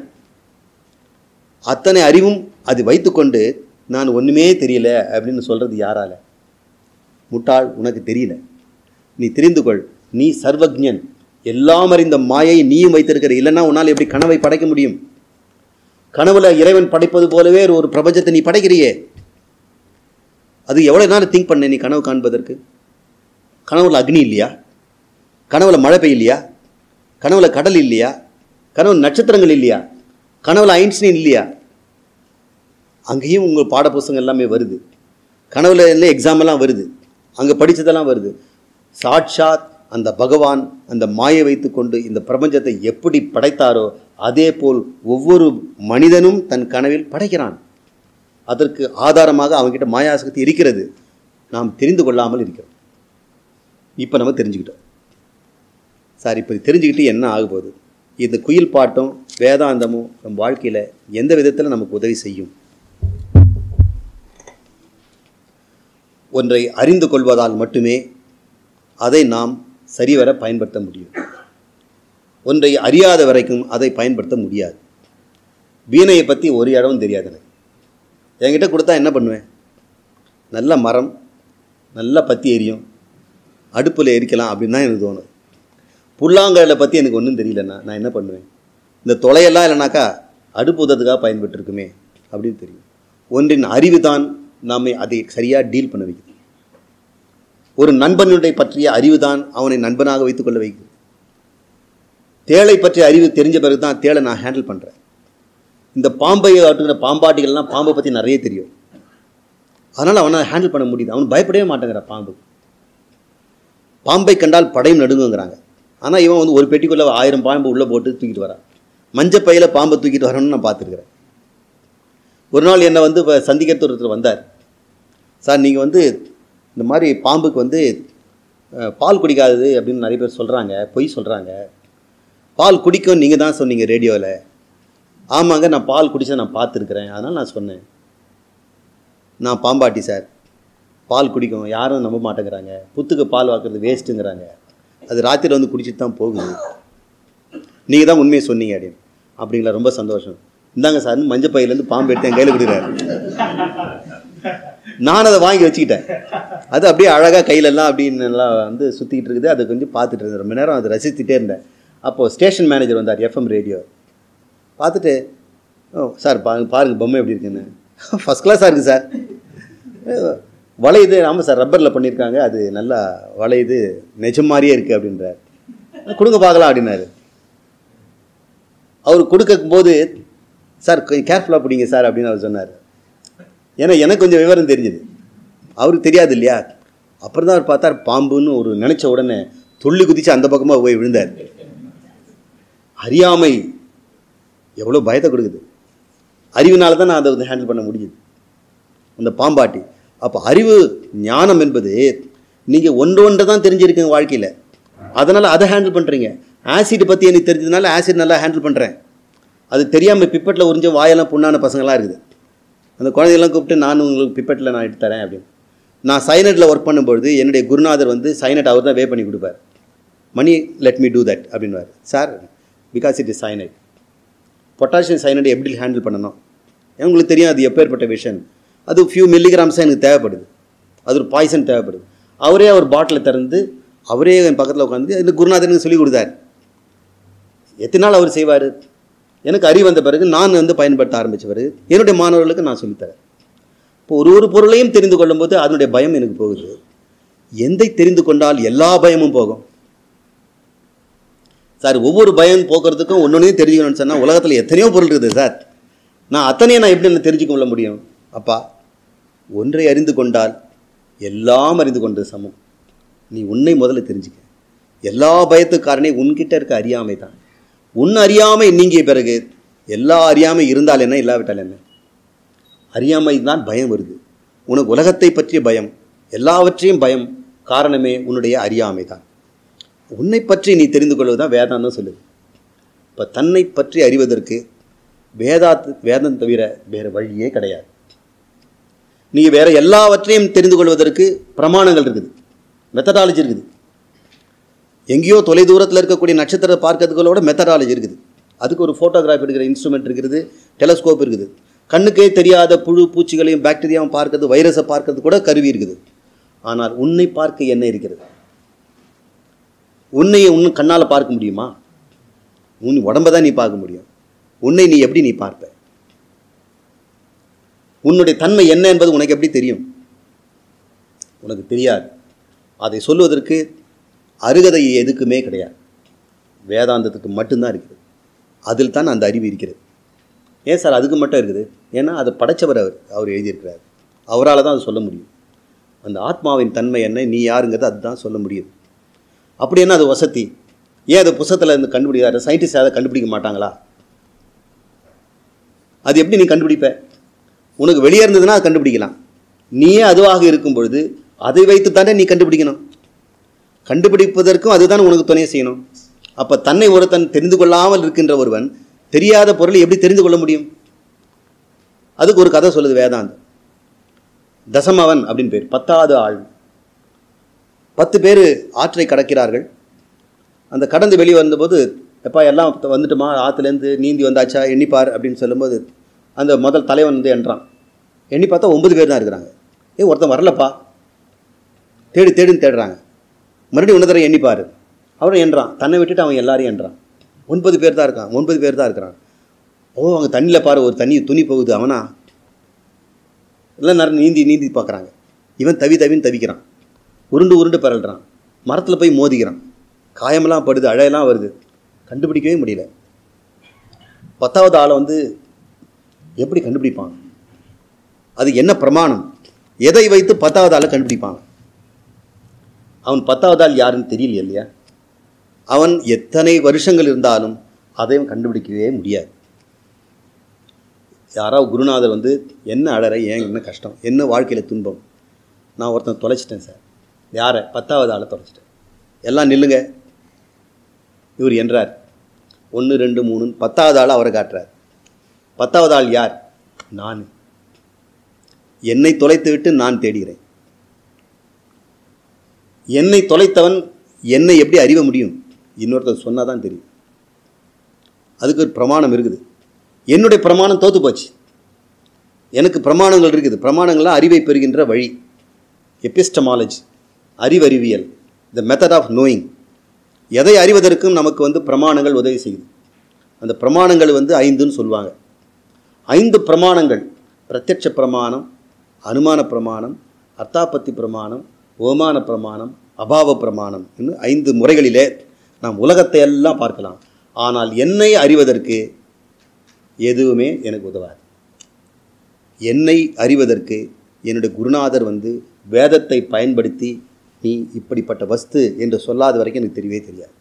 S1: அத்தனை அறிவும் அது வைத்துக்கொண்டு நான் ஒன்றுமே தெரியல அப்படின்னு சொல்கிறது யாரால முட்டாள் உனக்கு தெரியல நீ தெரிந்து கொள் நீ சர்வஜன் எல்லாம் அறிந்த மாயை நீயும் வைத்திருக்கிற இல்லைன்னா உன்னால் எப்படி கனவை படைக்க முடியும் கனவுல இறைவன் படைப்பது போலவே ஒரு பிரபஞ்சத்தை நீ படைக்கிறியே அது எவ்வளோ நேரம் திங்க் பண்ண நீ கனவு காண்பதற்கு கனவுல அக்னி இல்லையா கனவுல மழை பெய்யலையா கனவுல கடல் இல்லையா கனவுல நட்சத்திரங்கள் இல்லையா கனவுல ஐன்ஸ்டீன் இல்லையா அங்கேயும் உங்கள் பாடப்புஸ்தகம் எல்லாமே வருது கனவுல எல்லாம் எக்ஸாம் எல்லாம் வருது அங்கே படித்ததெல்லாம் வருது சாட்சாத் அந்த பகவான் அந்த மாயை வைத்துக்கொண்டு இந்த பிரபஞ்சத்தை எப்படி படைத்தாரோ அதே போல் ஒவ்வொரு மனிதனும் தன் கனவில் படைக்கிறான் அதற்கு ஆதாரமாக அவன்கிட்ட மாயாசக்தி இருக்கிறது நாம் தெரிந்து கொள்ளாமல் இருக்கிறோம் இப்போ நம்ம தெரிஞ்சுக்கிட்டோம் சார் இப்போ தெரிஞ்சுக்கிட்டு என்ன ஆக போகுது இந்த குயில் பாட்டும் வேதாந்தமும் நம் வாழ்க்கையில் எந்த விதத்தில் நமக்கு உதவி செய்யும் ஒன்றை அறிந்து கொள்வதால் மட்டுமே அதை நாம் சரிவர பயன்படுத்த முடியும் ஒன்றை அறியாத வரைக்கும் அதை பயன்படுத்த முடியாது வீணையை பற்றி ஒரு இடமும் தெரியாது எனக்கு என்கிட்ட கொடுத்தா என்ன பண்ணுவேன் நல்ல மரம் நல்ல பத்தி எரியும் அடுப்பில் எரிக்கலாம் அப்படின்னு தான் எனக்கு தோணும் புல்லாங்கலை பற்றி எனக்கு ஒன்றும் தெரியலண்ணா நான் என்ன பண்ணுவேன் இந்த தொலையெல்லாம் இல்லைனாக்கா அடுப்பு உதத்துக்காக பயன்பட்டுருக்குமே அப்படின்னு தெரியும் ஒன்றின் அறிவு தான் நம்மை அதை சரியாக டீல் பண்ண வைக்குது ஒரு நண்பனுடைய பற்றிய அறிவு தான் அவனை நண்பனாக வைத்துக்கொள்ள வைக்குது தேளை பற்றிய அறிவு தெரிஞ்ச பிறகு தான் தேளை நான் ஹேண்டில் பண்ணுறேன் இந்த பாம்பை ஆட்டுகிற பாம்பாட்டிகள்லாம் பாம்பை பற்றி நிறைய தெரியும் அதனால் அவனை ஹேண்டில் பண்ண முடியுது அவன் பயப்படவே மாட்டேங்கிற பாம்பு பாம்பை கண்டால் படையும் நடுங்குங்கிறாங்க ஆனால் இவன் வந்து ஒரு பெட்டிக்குள்ளே ஆயிரம் பாம்பு உள்ளே போட்டு தூக்கிட்டு வரான் மஞ்சள் பையில பாம்பை தூக்கிட்டு வரணும்னு நான் பார்த்துருக்குறேன் ஒரு நாள் என்னை வந்து இப்போ சந்திக்கிறது ஒருத்தர் வந்தார் சார் நீங்கள் வந்து இந்த மாதிரி பாம்புக்கு வந்து அஹ், பால் குடிக்காதது அப்படின்னு நிறைய பேர் சொல்கிறாங்க பொய் சொல்கிறாங்க பால் குடிக்கும் நீங்கள் தான் சொன்னீங்க ரேடியோவில் ஆமாங்க நான் பால் குடிச்சதை நான் பார்த்துருக்குறேன் அதனால் நான் சொன்னேன் நான் பாம்பாட்டி சார் பால் குடிக்கும் யாரும் நம்ப மாட்டேங்கிறாங்க புத்துக்கு பால் வாக்குறது வேஸ்ட்டுங்கிறாங்க அது ராத்திரி வந்து குடிச்சிட்டு தான் போகுது நீங்கள் தான் உண்மையை சொன்னீங்க அப்படின்னு அப்படிங்களா ரொம்ப சந்தோஷம் இந்தாங்க சார் மஞ்சள் பையிலேருந்து பாம்பு எடுத்து என் கையில் கொடுக்குறாரு நான் அதை வாங்கி வச்சுக்கிட்டேன் அது அப்படியே அழகாக கையிலெல்லாம் அப்படி நல்லா வந்து சுற்றிக்கிட்டு இருக்குது அதை கொஞ்சம் பார்த்துட்டு இருந்தேன் ரொம்ப நேரம் அதை ரசிச்சுட்டே இருந்தேன் அப்போது ஸ்டேஷன் மேனேஜர் வந்தார் எஃப்எம் ரேடியோ பார்த்துட்டு ஓ சார் பாருங்க பாருங்க பொம்மை எப்படி இருக்குன்னு ஃபஸ்ட் கிளாஸாக இருக்குது சார் வளையுது ஆமாம் சார் ரப்பரில் பண்ணியிருக்காங்க அது நல்லா வளையுது நிஜம் மாதிரியே இருக்குது அப்படின்றார் கொடுங்க பார்க்கலாம் அப்படின்னாரு அவர் கொடுக்கும் போது சார் கொஞ்சம் கேர்ஃபுல்லாக பிடிங்க சார் அப்படின்னு அவர் சொன்னார் ஏன்னா எனக்கு கொஞ்சம் விவரம் தெரிஞ்சுது அவருக்கு தெரியாது இல்லையா அப்புறம் தான் அவர் பார்த்தார் பாம்புன்னு ஒரு நினச்ச உடனே துள்ளி குதிச்சு அந்த பக்கமாக போய் விழுந்தார் அறியாமை எவ்வளோ பயத்தை கொடுக்குது அறிவினால தான் நான் அதை வந்து ஹேண்டில் பண்ண முடியுது அந்த பாம்பாட்டி அப்போ அறிவு ஞானம் என்பது நீங்கள் ஒன்று ஒன்றை தான் தெரிஞ்சிருக்கீங்க வாழ்க்கையில் அதனால் அதை ஹேண்டில் பண்ணுறீங்க ஆசிட் பற்றி எனக்கு தெரிஞ்சதுனால ஆசிட் நல்லா ஹேண்டில் பண்ணுறேன் அது தெரியாமல் பிப்பட்டில் உறிஞ்ச வாயெல்லாம் புண்ணான பசங்களாம் இருக்குது அந்த குழந்தையெல்லாம் கூப்பிட்டு நான் உங்களுக்கு பிப்பட்டில் நான் எடுத்து தரேன் அப்படின்னு நான் சைனட்டில் ஒர்க் பண்ணும்பொழுது என்னுடைய குருநாதர் வந்து சைனட் அவர் தான் வே பண்ணி கொடுப்பார் Mani let me do that அப்படின்வார் sir because it is cyanide potassium சைனைடை எப்படி ஹேண்டில் பண்ணணும் உங்களுக்கு தெரியும் அது எப்பேற்பட்ட விஷயம் அது ஃபியூ மில்லிகிராம்ஸ் எனக்கு தேவைப்படுது அது ஒரு பாய்சன் தேவைப்படுது அவரே அவர் பாட்டிலை திறந்து அவரே என் பக்கத்தில் உட்காந்து இந்த குருநாதர் எனக்கு சொல்லிக் கொடுத்தார் எத்தனை நாள் அவர் செய்வார் எனக்கு அறிவு வந்த பிறகு நான் வந்து பயன்படுத்த ஆரம்பித்த பிறகு என்னுடைய மாணவர்களுக்கு நான் சொல்லித்தரேன் இப்போ ஒரு ஒரு பொருளையும் தெரிந்து கொள்ளும்போது அதனுடைய பயம் எனக்கு போகுது எந்தை தெரிந்து கொண்டால் எல்லா பயமும் போகும் சார் ஒவ்வொரு பயம் போக்குறதுக்கும் ஒன்றொன்றையும் தெரிஞ்சுக்கணும்னு சொன்னால் உலகத்தில் எத்தனையோ பொருள் இருக்குது சார் நான் அத்தனையும் நான் எப்படி என்ன தெரிஞ்சுக்க கொள்ள முடியும் அப்பா ஒன்றை அறிந்து கொண்டால் எல்லாம் அறிந்து கொண்டது சமம் நீ உன்னை முதல்ல தெரிஞ்சுக்க எல்லா பயத்துக்கு காரணே உன்கிட்ட இருக்க அறியாமை தான் உன் அறியாமை நீங்கிய பிறகு எல்லா அறியாமை இருந்தால் என்ன இல்லாவிட்டால் என்ன அறியாமை தான் பயம் வருது உனக்கு உலகத்தை பற்றிய பயம் எல்லாவற்றையும் பயம் காரணமே உன்னுடைய அறியாமை தான் உன்னை பற்றி நீ தெரிந்து கொள்வது தான் வேதாந்தம் சொல்லுது இப்போ தன்னை பற்றி அறிவதற்கு வேதாத்து வேதம் தவிர வேறு வழியே கிடையாது நீங்கள் வேற எல்லாவற்றையும் தெரிந்து கொள்வதற்கு பிரமாணங்கள் இருக்குது மெத்தடாலஜி இருக்குது எங்கேயோ தொலை தூரத்தில் இருக்கக்கூடிய நட்சத்திரத்தை பார்க்கறதுகளோட மெத்தடாலஜி இருக்குது அதுக்கு ஒரு ஃபோட்டோகிராஃப் எடுக்கிற இன்ஸ்ட்ருமெண்ட் இருக்குது டெலஸ்கோப் இருக்குது கண்ணுக்கே தெரியாத புழு பூச்சிகளையும் பாக்டீரியாவும் பார்க்கறது வைரஸை பார்க்கறது கூட கருவி இருக்குது ஆனால் உன்னை பார்க்க என்ன இருக்கிறது உன்னை உன் கண்ணால் பார்க்க முடியுமா உன் உடம்பை தான் நீ பார்க்க முடியும் உன்னை நீ எப்படி நீ பார்ப்ப உன்னுடைய தன்மை என்ன என்பது உனக்கு எப்படி தெரியும் உனக்கு தெரியாது அதை சொல்வதற்கு அருகதை எதுக்குமே கிடையாது வேதாந்தத்துக்கு மட்டும்தான் இருக்குது அதில் தான் அந்த அறிவு இருக்கிறது ஏன் சார் அதுக்கு மட்டும் இருக்குது ஏன்னா அதை படைச்சவர் அவர் அவர் எழுதியிருக்கிறார் அவரால் தான் அது சொல்ல முடியும் அந்த ஆத்மாவின் தன்மை என்ன நீ யாருங்கிறது அதுதான் சொல்ல முடியுது அப்படி என்ன அது வசதி ஏன் அதை புத்தகத்தில் இருந்து கண்டுபிடிக்கிறாரு சயின்டிஸ்ட் அதை கண்டுபிடிக்க மாட்டாங்களா அது எப்படி நீ கண்டுபிடிப்ப உனக்கு வெளியே இருந்ததுன்னா அதை கண்டுபிடிக்கலாம் நீயே அதுவாக இருக்கும் பொழுது அதை வைத்து தானே நீ கண்டுபிடிக்கணும் கண்டுபிடிப்பதற்கும் அதுதான் உனக்கு துணை செய்யணும் அப்போ தன்னை ஒருத்தன் தெரிந்து கொள்ளாமல் இருக்கின்ற ஒருவன் தெரியாத பொருளை எப்படி தெரிந்து கொள்ள முடியும் அதுக்கு ஒரு கதை சொல்லுது வேதாந்தம் தசமவன் அப்படின்னு பேர் பத்தாவது ஆள் பத்து பேர் ஆற்றை கடக்கிறார்கள் அந்த கடந்து வெளியே வந்தபோது எப்பா எல்லாம் வந்துட்டுமா ஆற்றுலேருந்து நீந்தி வந்தாச்சா எண்ணிப்பார் அப்படின்னு சொல்லும்போது அந்த முதல் தலைவன் வந்து என்றான் எண்ணி பார்த்தா ஒன்பது பேர் தான் இருக்கிறாங்க ஏ ஒருத்தன் வரலப்பா தேடி தேடின்னு தேடுறாங்க மறுபடியும் ஒன்று தடவை எண்ணிப்பார் அவரும் என்றான் தன்னை விட்டுட்டு அவன் எல்லாரையும் என்றான் ஒன்பது பேர் தான் இருக்கான் ஒன்பது பேர் தான் இருக்கிறான் ஓ அங்கே தண்ணியில் பாரு ஒரு தண்ணி துணி போகுது அவனா எல்லாம் நிறைய நீந்தி நீந்தி பார்க்குறாங்க இவன் தவி தவின்னு தவிக்கிறான் உருண்டு உருண்டு பரல்றான் மரத்தில் போய் மோதிக்கிறான் காயமெல்லாம் படுது அழையெல்லாம் வருது கண்டுபிடிக்கவே முடியல பத்தாவது ஆளை வந்து எப்படி கண்டுபிடிப்பான் அது என்ன பிரமாணம் எதை வைத்து பத்தாவது ஆளை கண்டுபிடிப்பான் அவன் பத்தாவது ஆள் யாருன்னு தெரியல இல்லையா அவன் எத்தனை வருஷங்கள் இருந்தாலும் அதையும் கண்டுபிடிக்கவே முடியாது யாராவது குருநாதர் வந்து என்ன அழற ஏன் என்ன கஷ்டம் என்ன வாழ்க்கையில் துன்பம் நான் ஒருத்தன் தொலைச்சிட்டேன் சார் யாரை பத்தாவது ஆளை தொலைச்சிட்டேன் எல்லாம் நில்லுங்க இவர் என்றார் ஒன்று ரெண்டு மூணு பத்தாவது ஆள் அவரை காட்டுறார் பத்தாவது ஆள் யார் நான் என்னை தொலைத்து விட்டு நான் தேடுகிறேன் என்னை தொலைத்தவன் என்னை எப்படி அறிய முடியும் இன்னொருத்தர் சொன்னால் தான் தெரியும் அதுக்கு ஒரு பிரமாணம் இருக்குது என்னுடைய பிரமாணம் தோத்து போச்சு எனக்கு பிரமாணங்கள் இருக்குது பிரமாணங்கள்லாம் அறிவை பெறுகின்ற வழி எபிஸ்டமாலஜி அறிவறிவியல் த மெத்தட் ஆஃப் நோயிங் எதை அறிவதற்கும் நமக்கு வந்து பிரமாணங்கள் உதவி செய்யுது அந்த பிரமாணங்கள் வந்து ஐந்துன்னு சொல்லுவாங்க ஐந்து பிரமாணங்கள் பிரத்யட்ச பிரமாணம் அனுமான பிரமாணம் அர்த்தாபத்தி பிரமாணம் ஓமான பிரமாணம் அபாவ பிரமாணம் இன்னும் ஐந்து முறைகளிலே நாம் உலகத்தை எல்லாம் பார்க்கலாம் ஆனால் என்னை அறிவதற்கு எதுவுமே எனக்கு உதவாது என்னை அறிவதற்கு என்னுடைய குருநாதர் வந்து வேதத்தை பயன்படுத்தி நீ இப்படிப்பட்ட வஸ்து என்று சொல்லாத வரைக்கும் எனக்கு தெரியவே தெரியாது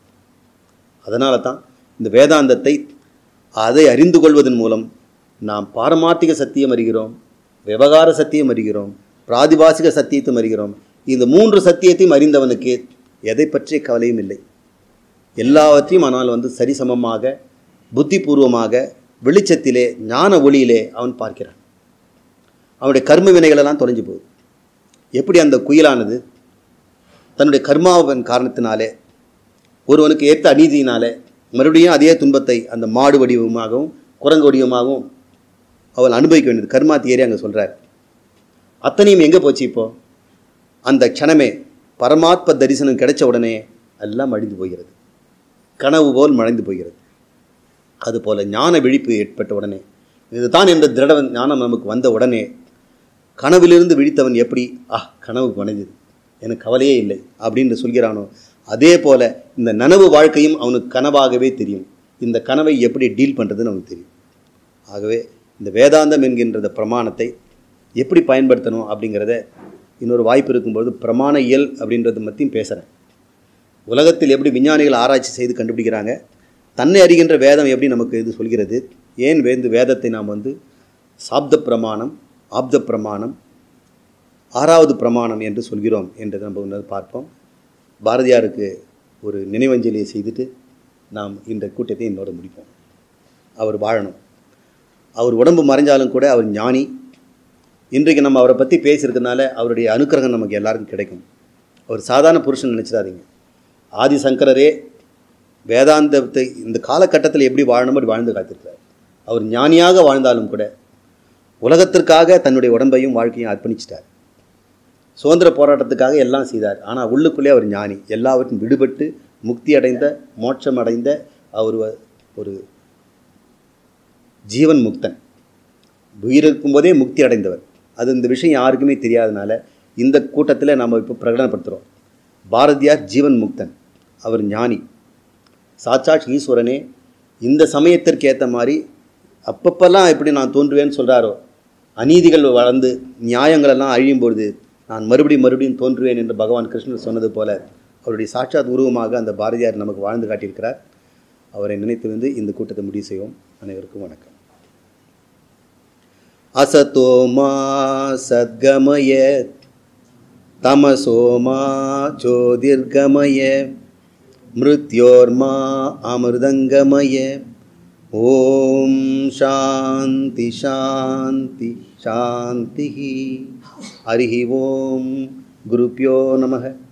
S1: அதனால தான் இந்த வேதாந்தத்தை அதை அறிந்து கொள்வதன் மூலம் நாம் பாரமார்த்திக சத்தியம் அறிகிறோம் விவகார சத்தியம் அறிகிறோம் பிராதிபாசிக சத்தியத்தையும் அறிகிறோம் இந்த மூன்று சத்தியத்தையும் அறிந்தவனுக்கு எதை பற்றிய கவலையும் இல்லை எல்லாவற்றையும் ஆனால் வந்து சரிசமமாக புத்திபூர்வமாக வெளிச்சத்திலே ஞான ஒளியிலே அவன் பார்க்கிறான் அவனுடைய கர்ம வினைகளெல்லாம் தொலைஞ்சு போகுது எப்படி அந்த குயிலானது தன்னுடைய கர்மாவின் காரணத்தினாலே ஒருவனுக்கு ஏற்ற அநீதியினாலே மறுபடியும் அதே துன்பத்தை அந்த மாடு வடிவமாகவும் குரங்கு வடிவமாகவும் அவள் அனுபவிக்க வேண்டியது கர்மா தியரி அங்கே சொல்கிறார் அத்தனையும் எங்கே போச்சு இப்போ அந்த க்ஷணமே பரமாத்ம தரிசனம் கிடைச்ச உடனே எல்லாம் அழிந்து போகிறது கனவு போல் மறைந்து போகிறது அதுபோல் ஞான விழிப்பு ஏற்பட்ட உடனே இதுதான் என்ற திரட ஞானம் நமக்கு வந்த உடனே கனவிலிருந்து விழித்தவன் எப்படி ஆ கனவு மறைஞ்சது எனக்கு கவலையே இல்லை அப்படின்னு சொல்கிறானோ அதே போல் இந்த நனவு வாழ்க்கையும் அவனுக்கு கனவாகவே தெரியும் இந்த கனவை எப்படி டீல் பண்ணுறதுன்னு அவனுக்கு தெரியும் ஆகவே இந்த வேதாந்தம் என்கின்ற இந்த பிரமாணத்தை எப்படி பயன்படுத்தணும் அப்படிங்கிறத இன்னொரு வாய்ப்பு இருக்கும்பொழுது பிரமாண இயல் அப்படின்றத பற்றியும் பேசுகிறேன் உலகத்தில் எப்படி விஞ்ஞானிகள் ஆராய்ச்சி செய்து கண்டுபிடிக்கிறாங்க தன்னை அறிகின்ற வேதம் எப்படி நமக்கு இது சொல்கிறது ஏன் வேந்து வேதத்தை நாம் வந்து சாப்த பிரமாணம் ஆப்த பிரமாணம் ஆறாவது பிரமாணம் என்று சொல்கிறோம் என்றதை நம்ம ஒன்று பார்ப்போம் பாரதியாருக்கு ஒரு நினைவஞ்சலியை செய்துட்டு நாம் இந்த கூட்டத்தை என்னோட முடிப்போம் அவர் வாழணும் அவர் உடம்பு மறைஞ்சாலும் கூட அவர் ஞானி இன்றைக்கு நம்ம அவரை பற்றி பேசியிருக்கனால அவருடைய அனுக்கிரகம் நமக்கு எல்லாருக்கும் கிடைக்கும் அவர் சாதாரண புருஷன் நினச்சிடாதீங்க ஆதிசங்கரரே வேதாந்தத்தை இந்த காலகட்டத்தில் எப்படி வாழணுமோ அப்படி வாழ்ந்து காத்திருக்கிறார் அவர் ஞானியாக வாழ்ந்தாலும் கூட உலகத்திற்காக தன்னுடைய உடம்பையும் வாழ்க்கையும் அர்ப்பணிச்சிட்டார் சுதந்திர போராட்டத்துக்காக எல்லாம் செய்தார் ஆனால் உள்ளுக்குள்ளே அவர் ஞானி எல்லாவற்றும் விடுபட்டு முக்தி அடைந்த மோட்சம் அடைந்த அவர் ஒரு ஜீவன் முக்தன் உயிர் இருக்கும்போதே முக்தி அடைந்தவர் அது இந்த விஷயம் யாருக்குமே தெரியாதனால இந்த கூட்டத்தில் நம்ம இப்போ பிரகடனப்படுத்துகிறோம் பாரதியார் ஜீவன் முக்தன் அவர் ஞானி சாட்சாத் ஈஸ்வரனே இந்த சமயத்திற்கு ஏற்ற மாதிரி அப்பப்பெல்லாம் எப்படி நான் தோன்றுவேன்னு சொல்கிறாரோ அநீதிகள் வளர்ந்து நியாயங்களெல்லாம் அழியும் பொழுது நான் மறுபடியும் மறுபடியும் தோன்றுவேன் என்று பகவான் கிருஷ்ணர் சொன்னது போல அவருடைய சாட்சாத் உருவமாக அந்த பாரதியார் நமக்கு வாழ்ந்து காட்டியிருக்கிறார் அவரை நினைத்து வந்து இந்த கூட்டத்தை முடிவு செய்வோம் அனைவருக்கும் வணக்கம் அசதோ மா சத்கமய தமசோ மா ஜோதிர்கமய மிருத்யோர்மா அமிர்தங்கமய ஓம் சாந்தி சாந்தி சாந்தி ஹரி ஓம் குருப்பியோ நமः